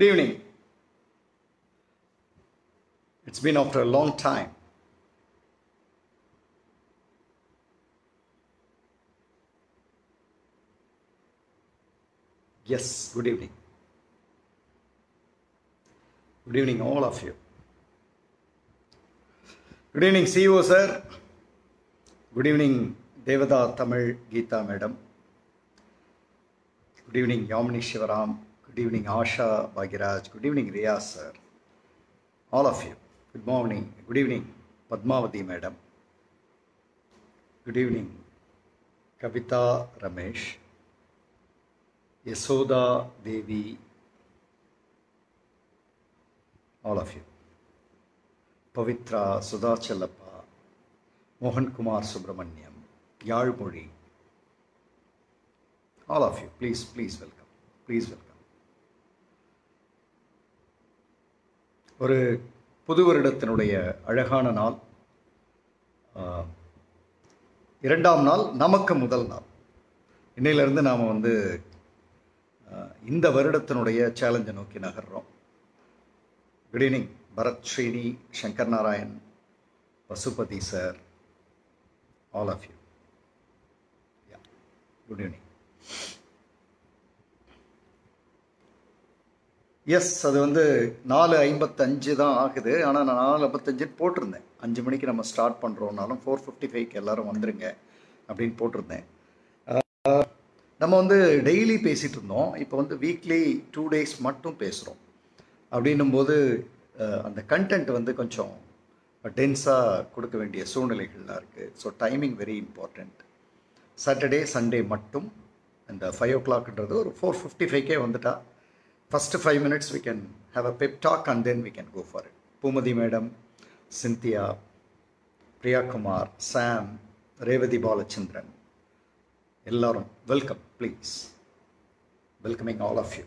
Good evening. It's been after a long time. Yes, good evening. Good evening, all of you. Good evening, CEO sir. Good evening, Devada Tamil Geeta madam. Good evening, Yamini Shivaram. Good evening, Asha Bhagiraj. Good evening, Riya sir. All of you. Good morning. Good evening, Padmavati madam. Good evening, Kavita Ramesh. Yasoda Devi. All of you. Pavitra Sudha Challappa. Mohan Kumar Subramaniam. Yalmuri. All of you, please, please welcome. Please welcome. ஒரு புது வருடத்தினுடைய அழகான நாள் ஆஹ், இரண்டாம் நாள் நமக்கு முதல் நாள் இன்னையிலிருந்து நாம் வந்து ஆஹ், இந்த வருடத்தினுடைய சேலஞ்சை நோக்கி நகர்றோம் good evening Bharath Srini Shankar Narayan Pasupathi sir all of you good evening yes அது வந்து நாலு ஐம்பத்தஞ்சு தான் ஆகுது ஆனால் நான் நாலு ஐம்பத்தஞ்சுன்னு போட்டிருந்தேன் அஞ்சு மணிக்கு நம்ம ஸ்டார்ட் பண்ணுறோம்னாலும் ஃபோர் ஃபிஃப்டி ஃபைவ்க்கு எல்லாரும் வந்துருங்க அப்படின்னு போட்டிருந்தேன் ஆஹ், நம்ம வந்து டெய்லி பேசிகிட்டு இருந்தோம் இப்போ வந்து வீக்லி டூ டேஸ் மட்டும் பேசுகிறோம் அப்படின்னும் போது ஆஹ், அந்த கண்டென்ட் வந்து கொஞ்சம் டென்ஸாக கொடுக்க வேண்டிய சூழ்நிலைகள்லாம் இருக்குது so timing very important Saturday Sunday மட்டும் அந்த ஃபைவ் ஓ கிளாக்ன்றது ஒரு ஃபோர் ஃபிஃப்டி ஃபைவ்க்கே வந்துட்டா first five minutes we can have a pep talk and then we can go for it Poomathi madam Cynthia Priya Kumar Sam Revathi Balachandran எல்லாரும் welcome please welcoming all of you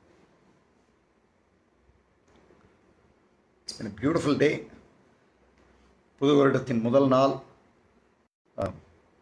it's been beautiful day புது வருடத்தின் முதல் நாள் ஆம்.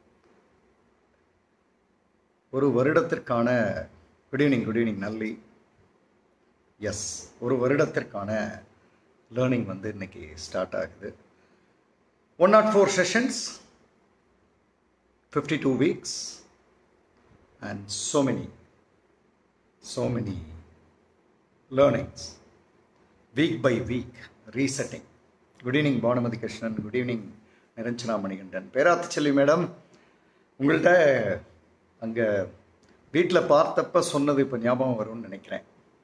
ஒரு வருடத்திற்கான good evening good evening Nalli yes ஒரு வருடத்திற்கான லேர்னிங் வந்து இன்னைக்கு ஸ்டார்ட் ஆகுது one nought four sessions fifty two weeks and so many so many learnings week by week resetting good evening Banumathi Krishnan good evening Niranjana Manikandan பேராத்து செல்வி மேடம் உங்கள்கிட்ட அங்கே வீட்டில் பார்த்தப்ப சொன்னது இப்போ ஞாபகம் வரும்னு நினைக்கிறேன்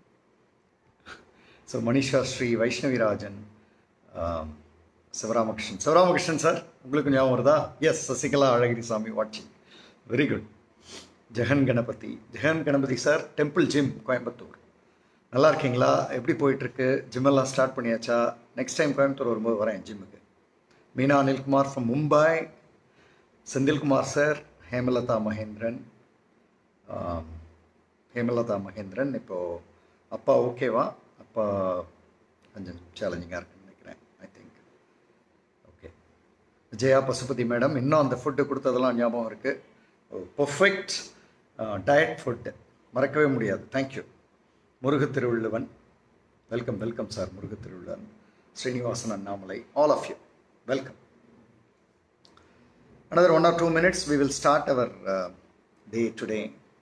ஸோ மனிஷா ஸ்ரீ வைஷ்ணவிராஜன் ஆம், சிவராமகிருஷ்ணன் சிவராமகிருஷ்ணன் சார் உங்களுக்கு ஞாபகம் வருதா எஸ் சசிகலா அழகிரிசாமி வாட்சிங் very good Jagan Ganapathi Jagan Ganapathi sir temple gym Coimbatore நல்லா இருக்கீங்களா எப்படி போயிட்டுருக்கு ஜிம்மெல்லாம் ஸ்டார்ட் பண்ணியாச்சா நெக்ஸ்ட் டைம் கோயம்புத்தூர் வரும்போது வரேன் ஜிம்முக்கு மீனா அனில்குமார் ஃப்ரம் மும்பை செந்தில்குமார் சார் ஹேமலதா மகேந்திரன் ஆம், ஹேமலதா மகேந்திரன் இப்போது அப்பா ஓகேவா அப்பா கொஞ்சம் சேலஞ்சிங்காக இருக்குன்னு நினைக்கிறேன் I think okay Vijaya Pasupathi madam இன்னும் அந்த ஃபுட்டு கொடுத்ததெல்லாம் ஞாபகம் இருக்குது பர்ஃபெக்ட் டயட் ஃபுட்டு மறக்கவே முடியாது thank you Murugu Thiruvalluvan welcome welcome sir Murugu Thiruvalluvan Srinivasan Annamalai all of you welcome another one or two minutes we will start our uh, day today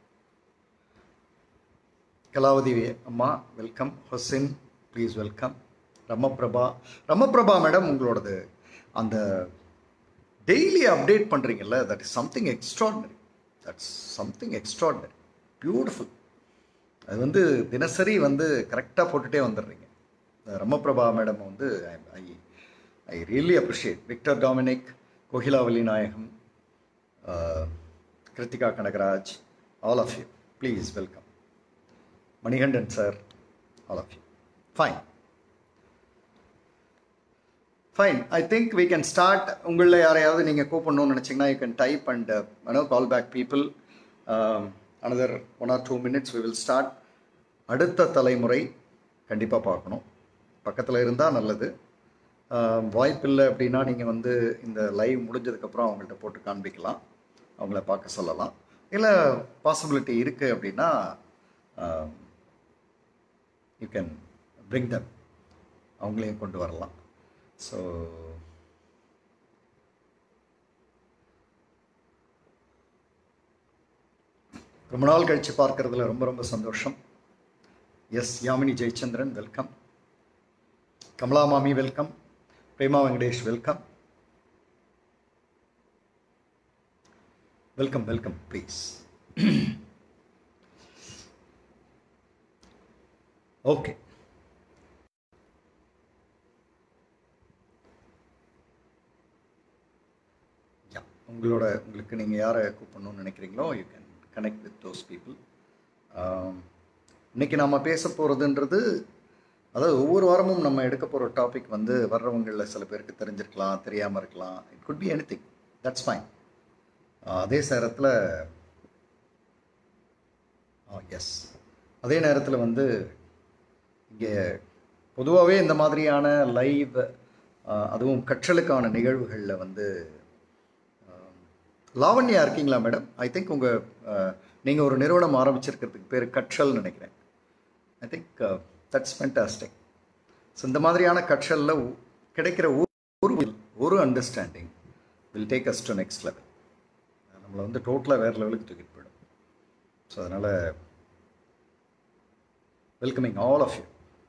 Kalavathi அம்மா வெல்கம் ஹொசின் please welcome Ramaprabha Ramaprabha madam உங்களோடது அந்த டெய்லி அப்டேட் பண்ணுறீங்கல்ல that is something extraordinary that's something extraordinary beautiful அது வந்து தினசரி வந்து கரெக்டாக போட்டுகிட்டே வந்துடுறீங்க இந்த ரமபிரபா மேடம் வந்து I I really appreciate Victor Dominic Kokilavali Nayagam Kiruthika Kanagaraj all of you please welcome Manikandan sir all of you fine fine I think we can start உங்களில் யாரையாவது நீங்கள் கூப்பிடணும்னு நினச்சிங்கன்னா you can type and you know call back people another one or two minutes we will start அடுத்த தலைமுறை கண்டிப்பாக பார்க்கணும் பக்கத்தில் இருந்தால் நல்லது ஆஹ் வாய்ப்பில்லை அப்படின்னா நீங்கள் வந்து இந்த லைவ் முடிஞ்சதுக்கப்புறம் அவங்கள்ட்ட போட்டு காண்பிக்கலாம் அவங்கள பார்க்க சொல்லலாம் இல்லை பாசிபிலிட்டி இருக்குது அப்படின்னா யூ கேன் பிரிங் தம் அவங்களையும் கொண்டு வரலாம் ஸோ ரொம்ப நாள் கழித்து பார்க்கறதுல ரொம்ப ரொம்ப சந்தோஷம் எஸ் யாமினி ஜெயச்சந்திரன் வெல்கம் கமலா மாமி welcome Prema Venkatesh welcome welcome welcome please okay yeah உங்களோட உங்களுக்கு நீங்கள் யாரை கூப்பிடணும்னு நினைக்கிறீங்களோ you can connect with those people இன்னைக்கு நாம் பேச போகிறதுன்றது அதாவது ஒவ்வொரு வாரமும் நம்ம எடுக்க போகிற டாபிக் வந்து வர்றவங்களில் சில பேருக்கு தெரிஞ்சிருக்கலாம் தெரியாமல் இருக்கலாம் it could be anything that's fine அதே நேரத்தில் எஸ் அதே நேரத்தில் வந்து இங்கே பொதுவாகவே இந்த மாதிரியான லைவ் அதுவும் கற்றலுக்கான நிகழ்வுகளில் வந்து லாவண்யா இருக்கீங்களா மேடம் ஐ திங்க் உங்கள் நீங்கள் ஒரு நிறுவனம் ஆரம்பிச்சிருக்கிறதுக்கு பேர் கற்றல் நினைக்கிறேன் I think that's fantastic so இந்த மாதிரியான கற்றலில் கிடைக்கிற ஒரு ஒரு understanding will take us to next level நம்மளை வந்து டோட்டலாக வேறு லெவலுக்கு தூக்கிட்டு போயிடும் ஸோ அதனால் welcoming all of you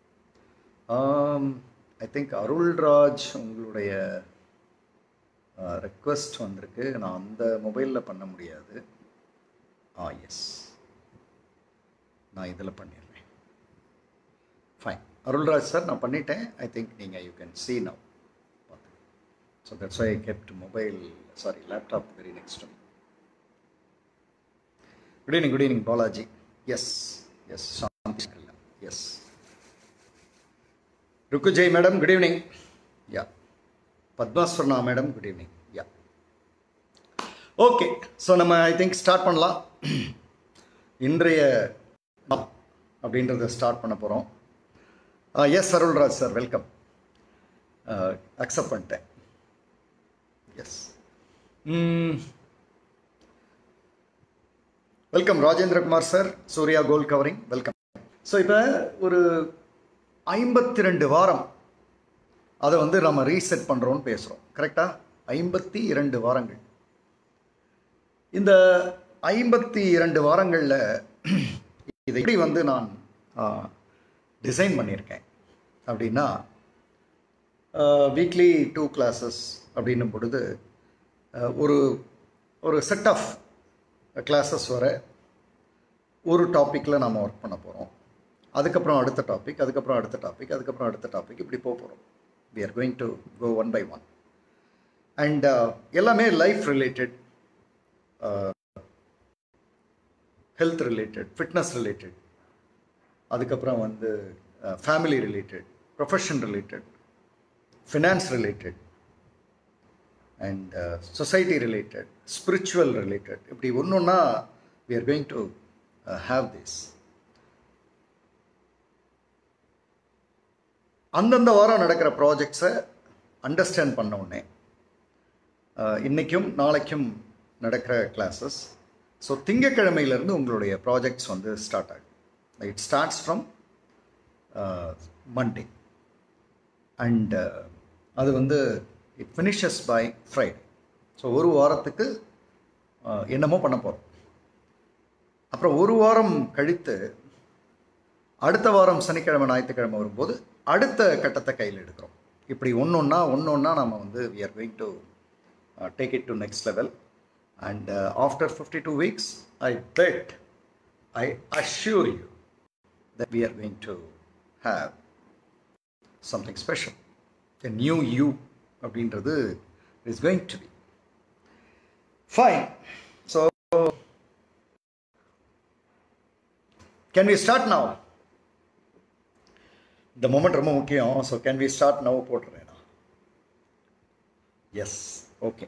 I think Arulraj உங்களுடைய ரெக்வஸ்ட் வந்திருக்கு நான் அந்த மொபைலில் பண்ண முடியாது ஆ எஸ் நான் இதில் பண்ணிடுறேன் ஃபைன் அருள்ராஜ் சார் நான் பண்ணிட்டேன் ஐ திங்க் நீங்கள் you can see now so that's I kept mobile sorry laptop very next good evening good evening Balaji yes yes Shanthi yes ருக்குஜெய் madam good evening yeah Padmaswarna madam good evening yeah okay so நம்ம I think start பண்ணலாம் இன்றைய அப்படின்றத start பண்ண போகிறோம் yes Arulraj sir welcome accept பண்ணிட்டேன் yes welcome Rajendrakumar sir Surya கோல் கவரிங் வெல்கம் ஸோ இப்போ ஒரு ஐம்பத்தி ரெண்டு வாரம் அதை வந்து நம்ம ரீசெட் பண்ணுறோன்னு பேசுகிறோம் கரெக்டாக ஐம்பத்தி இரண்டு வாரங்கள் இந்த ஐம்பத்தி இரண்டு வாரங்களில் இதை எப்படி வந்து நான் டிசைன் பண்ணியிருக்கேன் அப்படின்னா வீக்லி டூ கிளாஸஸ் அப்படின்னும் பொழுது ஒரு ஒரு செட் ஆஃப் கிளாஸஸ் வர ஒரு டாப்பிக்கில் நாம் ஒர்க் பண்ண போகிறோம் அதுக்கப்புறம் அடுத்த டாபிக் அதுக்கப்புறம் அடுத்த டாபிக் அதுக்கப்புறம் அடுத்த டாபிக் இப்படி போக போகிறோம் we are going to go one by one and எல்லாமே life related health related fitness related அதுக்கப்புறம் வந்து family related profession related finance related and society related spiritual related இப்படி ஒன்று ஒன்றா we are going to have this அந்தந்த வாரம் நடக்கிற ப்ராஜெக்ட்ஸை understand பண்ண உடனே இன்றைக்கும் நாளைக்கும் நடக்கிற கிளாஸஸ் ஸோ திங்கக்கிழமையிலேருந்து உங்களுடைய ப்ராஜெக்ட்ஸ் வந்து ஸ்டார்ட் ஆகும் it starts from Monday and அது வந்து it finishes by Friday so ஒரு வாரத்துக்கு என்னமோ பண்ண போகிறோம் அப்புறம் ஒரு வாரம் கழித்து அடுத்த வாரம் சனிக்கிழமை ஞாயிற்றுக்கிழமை வரும்போது அடுத்த கட்டத்தை கையில் எடுக்கிறோம் இப்படி ஒன்று ஒன்றா ஒன்று ஒன்றா நம்ம வந்து we are going to take it to next level and after fifty two weeks I bet I assure you that we are going to have something special. A new you அப்படின்றது is going to be. Fine. So, can we start now? இந்த moment ரொம்ப முக்கியம் so can we start now போட்டுறேன் yes okay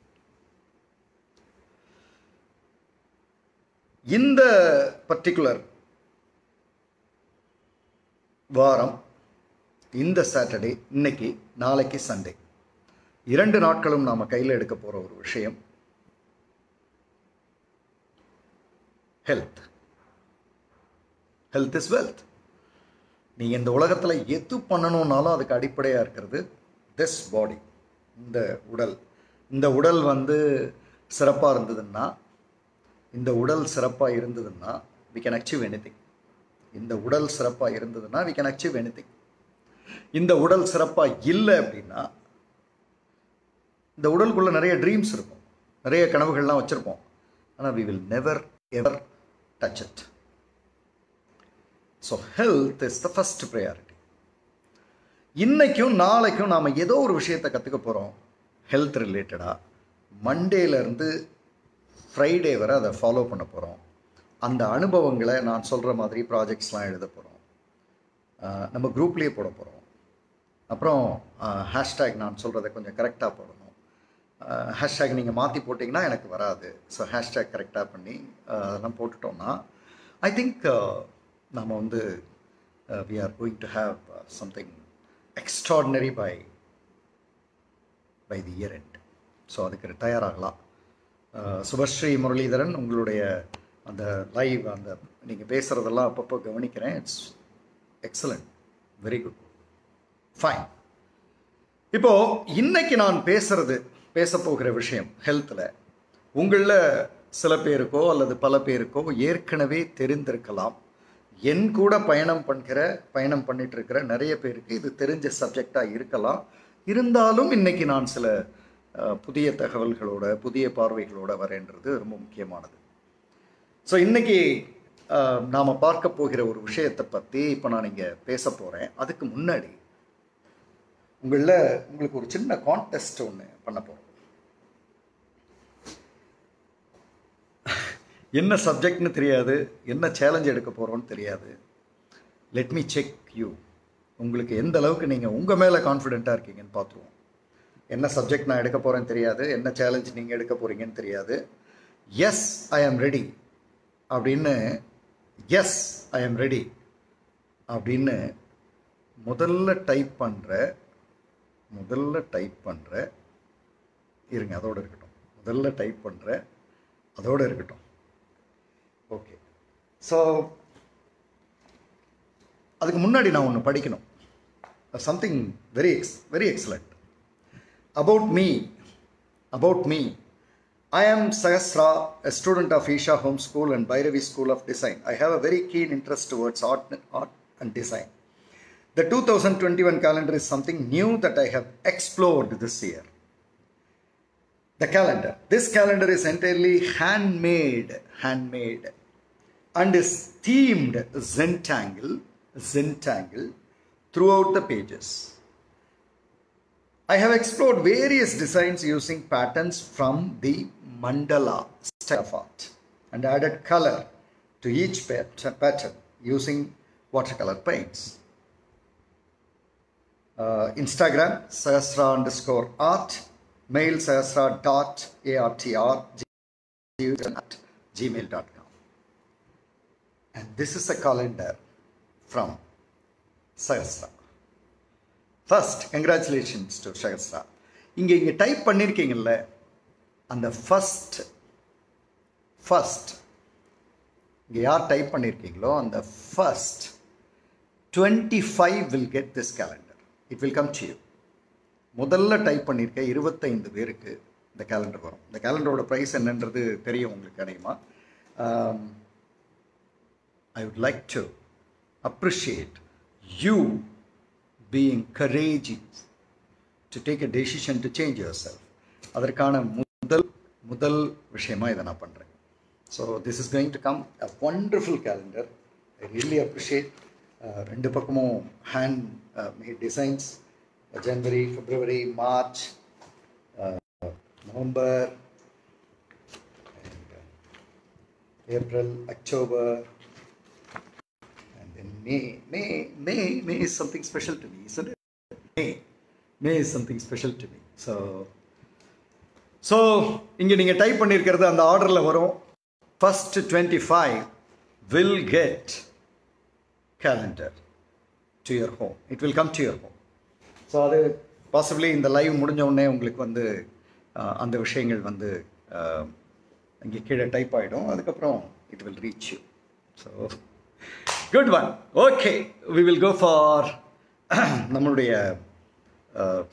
இந்த particular வாரம் இந்த Saturday இன்னைக்கு நாளைக்கு சண்டே இரண்டு நாட்களும் நாம் கையில் எடுக்க போகிற ஒரு விஷயம் ஹெல்த் ஹெல்த் இஸ் வெல்த் நீங்கள் இந்த உலகத்தில் எது பண்ணணும்னாலும் அதுக்கு அடிப்படையாக இருக்கிறது திஸ் பாடி இந்த உடல் இந்த உடல் வந்து சிறப்பாக இருந்ததுன்னா இந்த உடல் சிறப்பாக இருந்ததுன்னா வி கேன் அச்சீவ் எனிதிங் இந்த உடல் சிறப்பாக இருந்ததுன்னா வி கேன் அச்சீவ் எனிதிங் இந்த உடல் சிறப்பாக இல்லை அப்படின்னா இந்த உடலுக்குள்ள நிறைய ட்ரீம்ஸ் இருக்கும் நிறைய கனவுகள்லாம் வச்சுருப்போம் ஆனால் we will never ever touch it so health is the first priority இன்னைக்கும் நாளைக்கும் நாம் ஏதோ ஒரு விஷயத்தை கற்றுக்க போகிறோம் ஹெல்த் ரிலேட்டடாக மண்டேலேருந்து ஃப்ரைடே வரை அதை ஃபாலோ பண்ண போகிறோம் அந்த அனுபவங்களை நான் சொல்கிற மாதிரி ப்ராஜெக்ட்ஸ்லாம் எழுத போகிறோம் நம்ம குரூப்லேயே போட போகிறோம் அப்புறம் ஹேஷ்டேக் நான் சொல்கிறத கொஞ்சம் கரெக்டாக போடணும் ஹேஷ்டேக் நீங்கள் மாற்றி போட்டிங்கன்னா எனக்கு வராது ஸோ ஹேஷ்டேக் கரெக்டாக பண்ணி அதெல்லாம் போட்டுட்டோம்னா ஐ திங்க் நம்ம வந்து we are going to have something extraordinary by by the year end so அதுக்கு தயாராகலாம் சுபஸ்ரீ முரளிதரன் உங்களுடைய அந்த லைவ் அந்த நீங்கள் பேசுகிறதெல்லாம் அப்பப்போ கவனிக்கிறேன் it's excellent very good fine இப்போது இன்னைக்கு நான் பேசுறது பேச போகிற விஷயம் ஹெல்த்தில் உங்களில் சில பேருக்கோ அல்லது பல பேருக்கோ ஏற்கனவே தெரிந்திருக்கலாம் என் கூட பயணம் பண்ணுற பயணம் பண்ணிட்டு இருக்கிற நிறைய பேருக்கு இது தெரிஞ்ச சப்ஜெக்டாக இருக்கலாம் இருந்தாலும் இன்னைக்கு நான் சில புதிய தகவல்களோட புதிய பார்வைகளோட வரேன்றது ரொம்ப முக்கியமானது ஸோ இன்னைக்கு நாம் பார்க்க போகிற ஒரு விஷயத்தை பற்றி இப்போ நான் இங்கே பேச போகிறேன் அதுக்கு முன்னாடி உங்களில் உங்களுக்கு ஒரு சின்ன கான்டெஸ்ட் ஒன்று பண்ண போகிறோம் என்ன சப்ஜெக்ட்னு தெரியாது என்ன சேலஞ்ச் எடுக்க போகிறோன்னு தெரியாது லெட் மீ செக் யூ உங்களுக்கு எந்த அளவுக்கு நீங்கள் உங்கள் மேலே கான்ஃபிடெண்ட்டாக இருக்கீங்கன்னு பார்த்துருவோம் என்ன சப்ஜெக்ட் நான் எடுக்க போகிறேன்னு தெரியாது என்ன சேலஞ்ச் நீங்கள் எடுக்க போகிறீங்கன்னு தெரியாது எஸ் ஐ ஆம் ரெடி அப்படின்னு எஸ் ஐ ஆம் ரெடி அப்படின்னு முதல்ல டைப் பண்ணுற முதல்ல டைப் பண்ணுற இருங்க அதோடு இருக்கட்டும் முதல்ல டைப் பண்ணுற அதோடு இருக்கட்டும் ஓகே ஸோ அதுக்கு முன்னாடி நான் ஒன்று படிக்கணும் something very ex very excellent about me about me I am Sahasra, a student of Isha Home School and Bhairavi School of Design. I have a very keen interest towards art, art and design. The 2021 calendar is something new that I have explored this year. The calendar. This calendar is entirely handmade, handmade, and is themed Zentangle, Zentangle throughout the pages. I have explored various designs using patterns from the mandala style of art and added color to each pattern using watercolor paints. Uh, Instagram, sahasra underscore art, mail sahasra dot artr at gmail.com. And this is a calendar from Sahasra. First congratulations to Sahasra இங்கே இங்கே type பண்ணியிருக்கீங்கல்ல அந்த first first இங்கே யார் type பண்ணியிருக்கீங்களோ அந்த first twenty five will get this calendar it will come to you முதல்ல type பண்ணியிருக்க இருபத்தைந்து பேருக்கு இந்த கேலண்டர் வரும் இந்த கேலண்டரோட ப்ரைஸ் என்னன்றது தெரியும் உங்களுக்கு அடையுமா I would like to appreciate you being courageous to take a decision to change yourself அதற்கான முதல் முதல் விஷயமா இதை நான் பண்ணுறேன் so this is going to come a wonderful calendar I really appreciate ரெண்டு பக்கமும் hand made designs January February March November April October May, May, May, May is something special to me, isn't it? May, May is something special to me. So, so இங்கே நீங்கள் type பண்ணியிருக்கிறது அந்த ஆர்டரில் வரும் first twenty five will get calendar to your home it will come to your home so அது possibly இந்த live முடிஞ்ச உடனே உங்களுக்கு வந்து அந்த விஷயங்கள் வந்து இங்கே கீழே டைப் ஆகிடும் அதுக்கப்புறம் it will reach you so good one okay we will go for நம்மளுடைய அஹ்,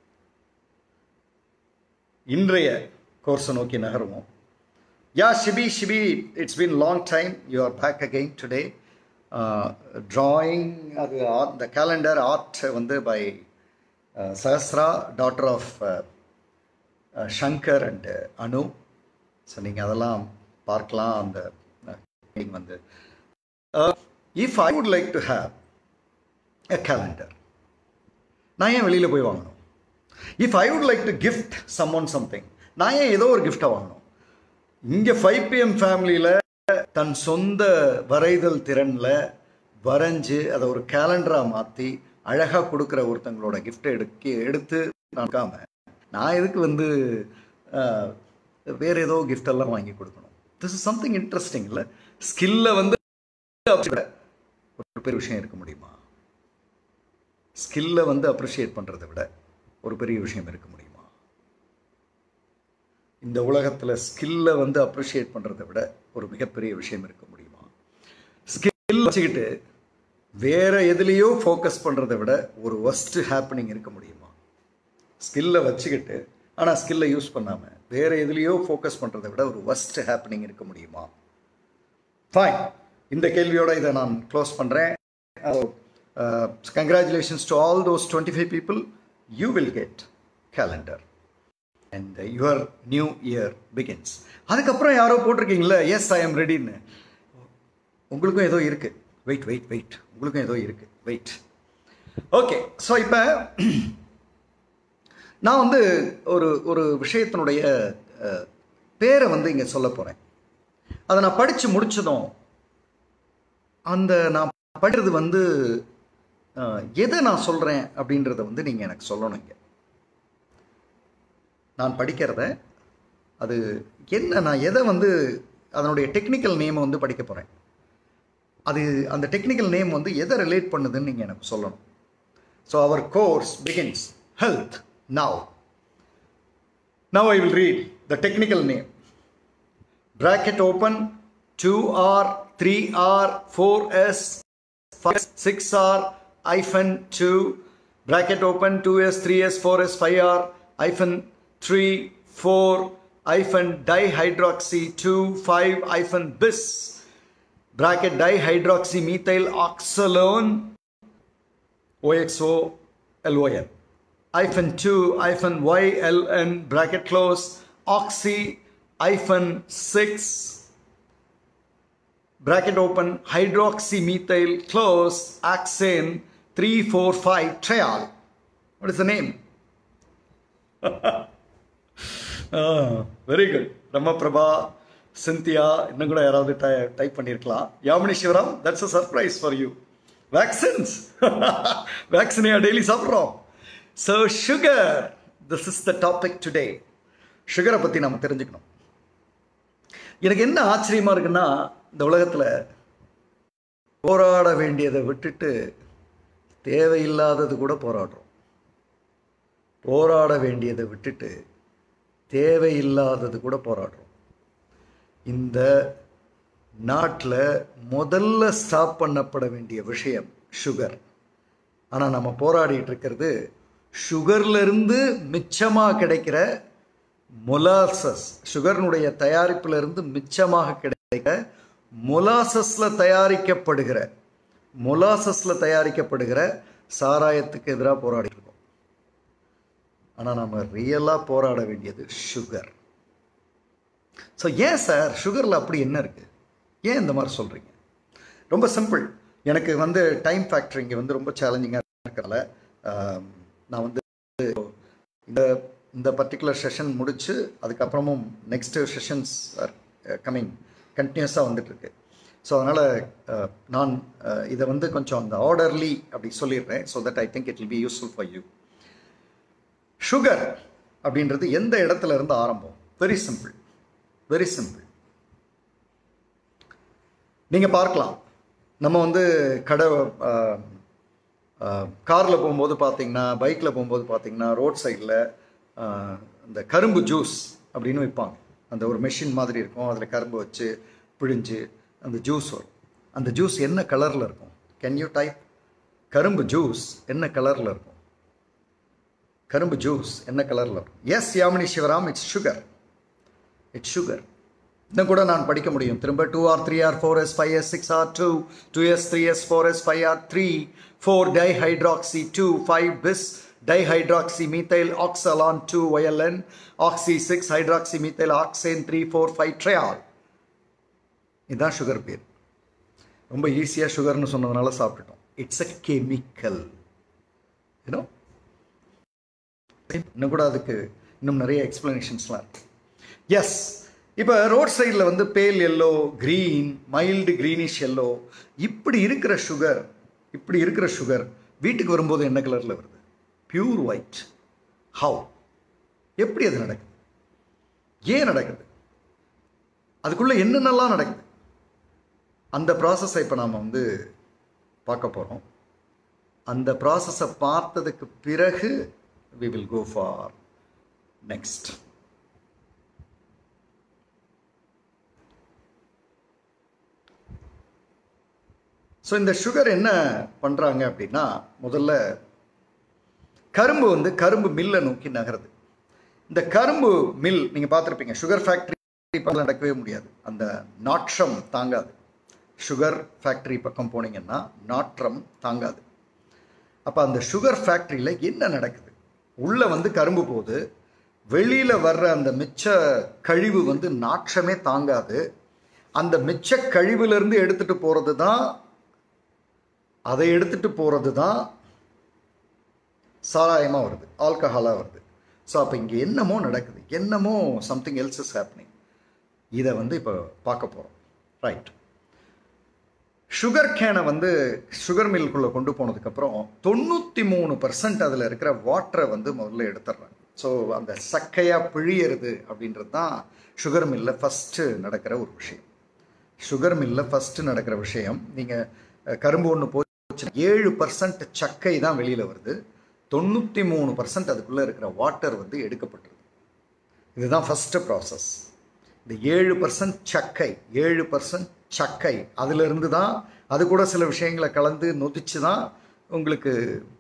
இன்றைய கோர்ஸை நோக்கி நகருவோம் yeah Shibi Shibi it's been long time you are back again today drawing அது த கேலண்டர் ஆர்ட் வந்து by Sahasra daughter of Shankar and Anu so நீங்கள் அதெல்லாம் பார்க்கலாம் அந்த uh, வந்து if I would like to have a calendar நான் ஏன் வெளியில் போய் வாங்கணும் if I would like to gift someone something நான் ஏன் ஏதோ ஒரு கிஃப்டை வாங்கணும் இங்கே ஃபைவ் பிஎம் ஃபேமிலியில் தன் சொந்த வரைதல் திறனில் வரைஞ்சு அதை ஒரு கேலண்டராக மாற்றி அழகாக கொடுக்குற ஒருத்தங்களோட கிஃப்டை எடுக்க எடுத்து நடக்காம நான் எதுக்கு வந்து அஹ், வேற ஏதோ gift எல்லாம் வாங்கி கொடுக்கணும் திஸ் இஸ் சம்திங் இன்ட்ரெஸ்டிங் இல்லை ஸ்கில்லை வந்து ஒரு பெரிய விஷயம் இருக்க முடியுமா ஸ்கில்லை வந்து அப்ரிஷியேட் பண்ணுறதை விட ஒரு பெரிய விஷயம் இருக்க முடியுமா இந்த உலகத்தில் ஸ்கில்லை வந்து அப்ரிஷியேட் பண்ணுறதை விட ஒரு மிகப்பெரிய விஷயம் இருக்க முடியுமா ஸ்கில் வச்சுக்கிட்டு வேற எதுலேயோ ஃபோக்கஸ் பண்ணுறதை விட ஒரு ஒஸ்ட் ஹேப்பனிங் இருக்க முடியுமா ஸ்கில்லை வச்சுக்கிட்டு ஆனால் ஸ்கில்லை யூஸ் பண்ணாமல் வேற எதுலேயோ ஃபோக்கஸ் பண்ணுறதை விட ஒரு ஒஸ்ட் ஹேப்பனிங் இருக்க முடியுமா ஃபைன் இந்த கேள்வியோட இதை நான் க்ளோஸ் பண்ணுறேன் congratulations to all those twenty five people you will get calendar and your new year begins அதுக்கப்புறம் யாரோ போட்டிருக்கீங்களே எஸ் ஐ எம் ரெடின்னு உங்களுக்கும் ஏதோ இருக்குது வெயிட் வெயிட் வெயிட் உங்களுக்கும் ஏதோ இருக்குது வெயிட் ஓகே ஸோ இப்போ நான் வந்து ஒரு ஒரு விஷயத்தினுடைய அஹ், பேரை வந்து இங்கே சொல்ல போகிறேன் அதை நான் படித்து முடிச்சதும் அந்த நான் படிக்கிறது வந்து அஹ், எதை நான் சொல்கிறேன் அப்படின்றத வந்து நீங்கள் எனக்கு சொல்லணும் இங்கே நான் படிக்கிறத அது என்ன நான் எதை வந்து அதனுடைய டெக்னிக்கல் நேமை வந்து படிக்க போகிறேன் அது அந்த டெக்னிக்கல் நேம் வந்து எதை ரிலேட் பண்ணுதுன்னு நீங்கள் எனக்கு சொல்லணும் so our course begins health now now I will read the technical name bracket open 2R, 3R, 4S, 6R, hyphen 2, bracket open 2S, 3S, 4S, 5R, hyphen 3, 4, hyphen dihydroxy 2, 5, hyphen bis, bracket dihydroxy methyl oxalone, OXO, LON. hyphen 2 hyphen YLN bracket close oxy hyphen 6 bracket open hydroxymethyl close axane 345 trial what is the name very good Ramaprabha Sindhiya இன்னும் கூட யாராவது டைப் பண்ணியிருக்கலாம் Yamini Sivaram that's a surprise for you vaccines வேக்சினையா daily சாப்பிட்றோம் so sugar this is the topic today சுகரை பற்றி நம்ம தெரிஞ்சுக்கணும் எனக்கு என்ன ஆச்சரியமாக இருக்குன்னா இந்த உலகத்தில் போராட வேண்டியதை விட்டுட்டு தேவையில்லாதது கூட போராடுறோம் போராட வேண்டியதை விட்டுட்டு தேவையில்லாதது கூட போராடுறோம் இந்த நாட்டில் முதல்ல ஸ்டாப் பண்ணப்பட வேண்டிய விஷயம் சுகர் ஆனால் நம்ம போராடிட்டு இருக்கிறது சுகர்லேருந்து மிச்சமாக கிடைக்கிற மொலாசஸ் சுகர்னுடைய தயாரிப்பிலிருந்து மிச்சமாக கிடைக்க மொலாசஸில் தயாரிக்கப்படுகிற மொலாசஸில் தயாரிக்கப்படுகிற சாராயத்துக்கு எதிராக போராடிட்டு இருக்கோம் ஆனால் நம்ம ரியலாக போராட வேண்டியது சுகர் ஸோ ஏன் சார் சுகரில் அப்படி என்ன இருக்குது ஏன் இந்த மாதிரி சொல்கிறீங்க ரொம்ப சிம்பிள் எனக்கு வந்து டைம் ஃபேக்டர் இங்கே வந்து ரொம்ப சேலஞ்சிங்காக இருக்கிறதால ஆம், நான் வந்து இந்த இந்த பர்டிகுலர் செஷன் முடிச்சு அதுக்கப்புறமும் நெக்ஸ்ட் செஷன்ஸ் ஆர் கம்மிங் கண்டினியூஸாக வந்துட்டுருக்கு ஸோ அதனால் நான் அஹ், இதை வந்து கொஞ்சம் அந்த ஆர்டர்லி அப்படி சொல்லிடுறேன் so that I think it will be useful for you sugar அப்படின்றது எந்த இடத்துல இருந்து ஆரம்பம் வெரி சிம்பிள் வெரி சிம்பிள் நீங்கள் பார்க்கலாம் நம்ம வந்து கடை காரில் போகும்போது பார்த்தீங்கன்னா பைக்கில் போகும்போது பார்த்தீங்கன்னா ரோட் சைடில் இந்த கரும்பு ஜூஸ் அப்படின்னு விற்பாங்க அந்த ஒரு மெஷின் மாதிரி இருக்கும் அதில் கரும்பு வச்சு பிழிஞ்சு அந்த ஜூஸ் வரும் அந்த ஜூஸ் என்ன கலரில் இருக்கும் கேன் யூ டைப் கரும்பு ஜூஸ் என்ன கலரில் இருக்கும் கரும்பு ஜூஸ் என்ன கலரில் இருக்கும் yes Yamini Sivaram it's sugar it's sugar இன்னும் கூட நான் படிக்க முடியும் திரும்ப two R three R four S five S six R two two S three S four S five R three four di hydroxy two five bis dihydroxy methyl oxolan two yl oxy six hydroxy methyl oxane three four five ட்ரையால் இதுதான் sugar பேர் ரொம்ப ஈஸியாக சுகர்னு சொன்னதுனால சாப்பிட்டுட்டோம் it's a chemical you know இன்னும் கூட அதுக்கு இன்னும் நிறைய எக்ஸ்பிளனேஷன்ஸ்லாம் இருக்கு எஸ் இப்போ ரோட் சைடில் வந்து pale yellow green mild greenish yellow இப்படி இருக்கிற சுகர் இப்படி இருக்கிற சுகர் வீட்டுக்கு வரும்போது என்ன கலரில் வருது பியூர் ஒயிட் ஹவு எப்படி அது நடக்குது ஏன் நடக்குது அதுக்குள்ளே என்னென்னலாம் நடக்குது அந்த ப்ராசஸை இப்போ நாம் வந்து பார்க்க போகிறோம் அந்த ப்ராசஸை பார்த்ததுக்கு பிறகு we will go for next so இந்த சுகர் என்ன பண்ணுறாங்க அப்படின்னா முதல்ல கரும்பு வந்து கரும்பு மில்லை நோக்கி நகருது இந்த கரும்பு மில் நீங்கள் பார்த்துருப்பீங்க சுகர் ஃபேக்ட்ரி பக்கம் நடக்கவே முடியாது அந்த நாற்றம் தாங்காது சுகர் ஃபேக்ட்ரி பக்கம் போனீங்கன்னா நாற்றம் தாங்காது அப்போ அந்த சுகர் ஃபேக்ட்ரியில் என்ன நடக்குது உள்ளே வந்து கரும்பு போகுது வெளியில் வர்ற அந்த மிச்ச கழிவு வந்து நாற்றமே தாங்காது அந்த மிச்ச கழிவுலேருந்து எடுத்துகிட்டு போகிறது தான் அதை எடுத்துகிட்டு போகிறது தான் சாராயமாக வருது ஆல்கஹாலாக வருது ஸோ அப்போ இங்கே என்னமோ நடக்குது என்னமோ சம்திங் எல்ஸ் இஸ் ஹேப்னிங் இதை வந்து இப்போ பார்க்க போகிறோம் ரைட் சுகர் கேனை வந்து சுகர் மில்குள்ளே கொண்டு போனதுக்கப்புறம் தொண்ணூற்றி மூணு பர்சன்ட் அதில் இருக்கிற வாட்டரை வந்து முதல்ல எடுத்துடுறாங்க ஸோ அந்த சக்கையாக பிழியறது அப்படின்றது தான் சுகர் மில்லில் ஃபஸ்ட்டு நடக்கிற ஒரு விஷயம் சுகர் மில்லில் ஃபஸ்ட்டு நடக்கிற விஷயம் நீங்கள் கரும்பு ஒன்று போச்சு ஏழு பர்சன்ட் சக்கை தான் வெளியில் வருது தொண்ணூற்றி மூணு பர்சன்ட் அதுக்குள்ளே இருக்கிற வாட்டர் வந்து எடுக்கப்பட்டிருது இதுதான் ஃபஸ்ட்டு ப்ராசஸ் இந்த ஏழு பர்சன்ட் சக்கை ஏழு பர்சன்ட் சக்கை அதிலிருந்து தான் அது கூட சில விஷயங்களை கலந்து நொதிச்சு தான் உங்களுக்கு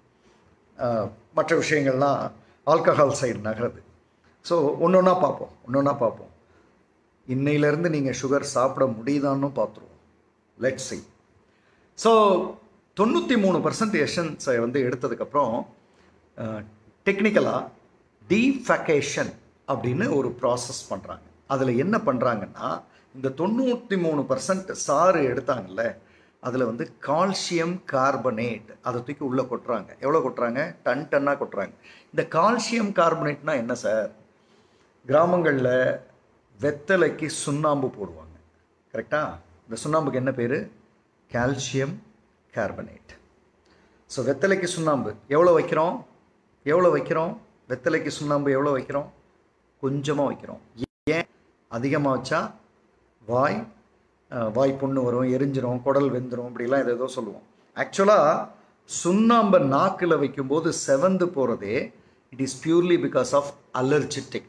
மற்ற விஷயங்கள்லாம் ஆல்கஹால் சைடு நகருது ஸோ ஒன்று ஒன்றா பார்ப்போம் ஒன்று ஒன்றா பார்ப்போம் இன்னையிலேருந்து நீங்கள் சுகர் சாப்பிட முடியுதான்னு பார்த்துருவோம் லெட் சி ஸோ தொண்ணூற்றி மூணு பர்சன்ட் எஷன்ஸை வந்து எடுத்ததுக்கப்புறம் டெக்னிக்கலாக டீஃபேக்கேஷன் அப்படின்னு ஒரு ப்ராசஸ் பண்ணுறாங்க அதில் என்ன பண்ணுறாங்கன்னா இந்த தொண்ணூற்றி மூணு பர்சன்ட் சாறு எடுத்தாங்கல்ல அதில் வந்து கால்சியம் கார்பனேட் அதை தூக்கி உள்ளே கொட்டுறாங்க எவ்வளோ கொட்டுறாங்க டன் டன்னாக கொட்டுறாங்க இந்த கால்சியம் கார்பனேட்னா என்ன சார் கிராமங்களில் வெத்தலைக்கு சுண்ணாம்பு போடுவாங்க கரெக்டாக இந்த சுண்ணாம்புக்கு என்ன பேர் கால்சியம் கார்பனேட் ஸோ வெத்தலைக்கு சுண்ணாம்பு எவ்வளோ வைக்கிறோம் எவ்வளோ வைக்கிறோம் வெத்தலைக்கு சுண்ணாம்பு எவ்வளோ வைக்கிறோம் கொஞ்சமாக வைக்கிறோம் ஏன் அதிகமாக வச்சா வாய் வாய் புண்ணு வரும் எரிஞ்சிரும் குடல் வெந்துடும் இப்படிலாம் எதோ சொல்லுவோம் ஆக்சுவலாக சுண்ணாம்பை நாக்கில் வைக்கும்போது செவந்து போகிறதே it is purely because of allergic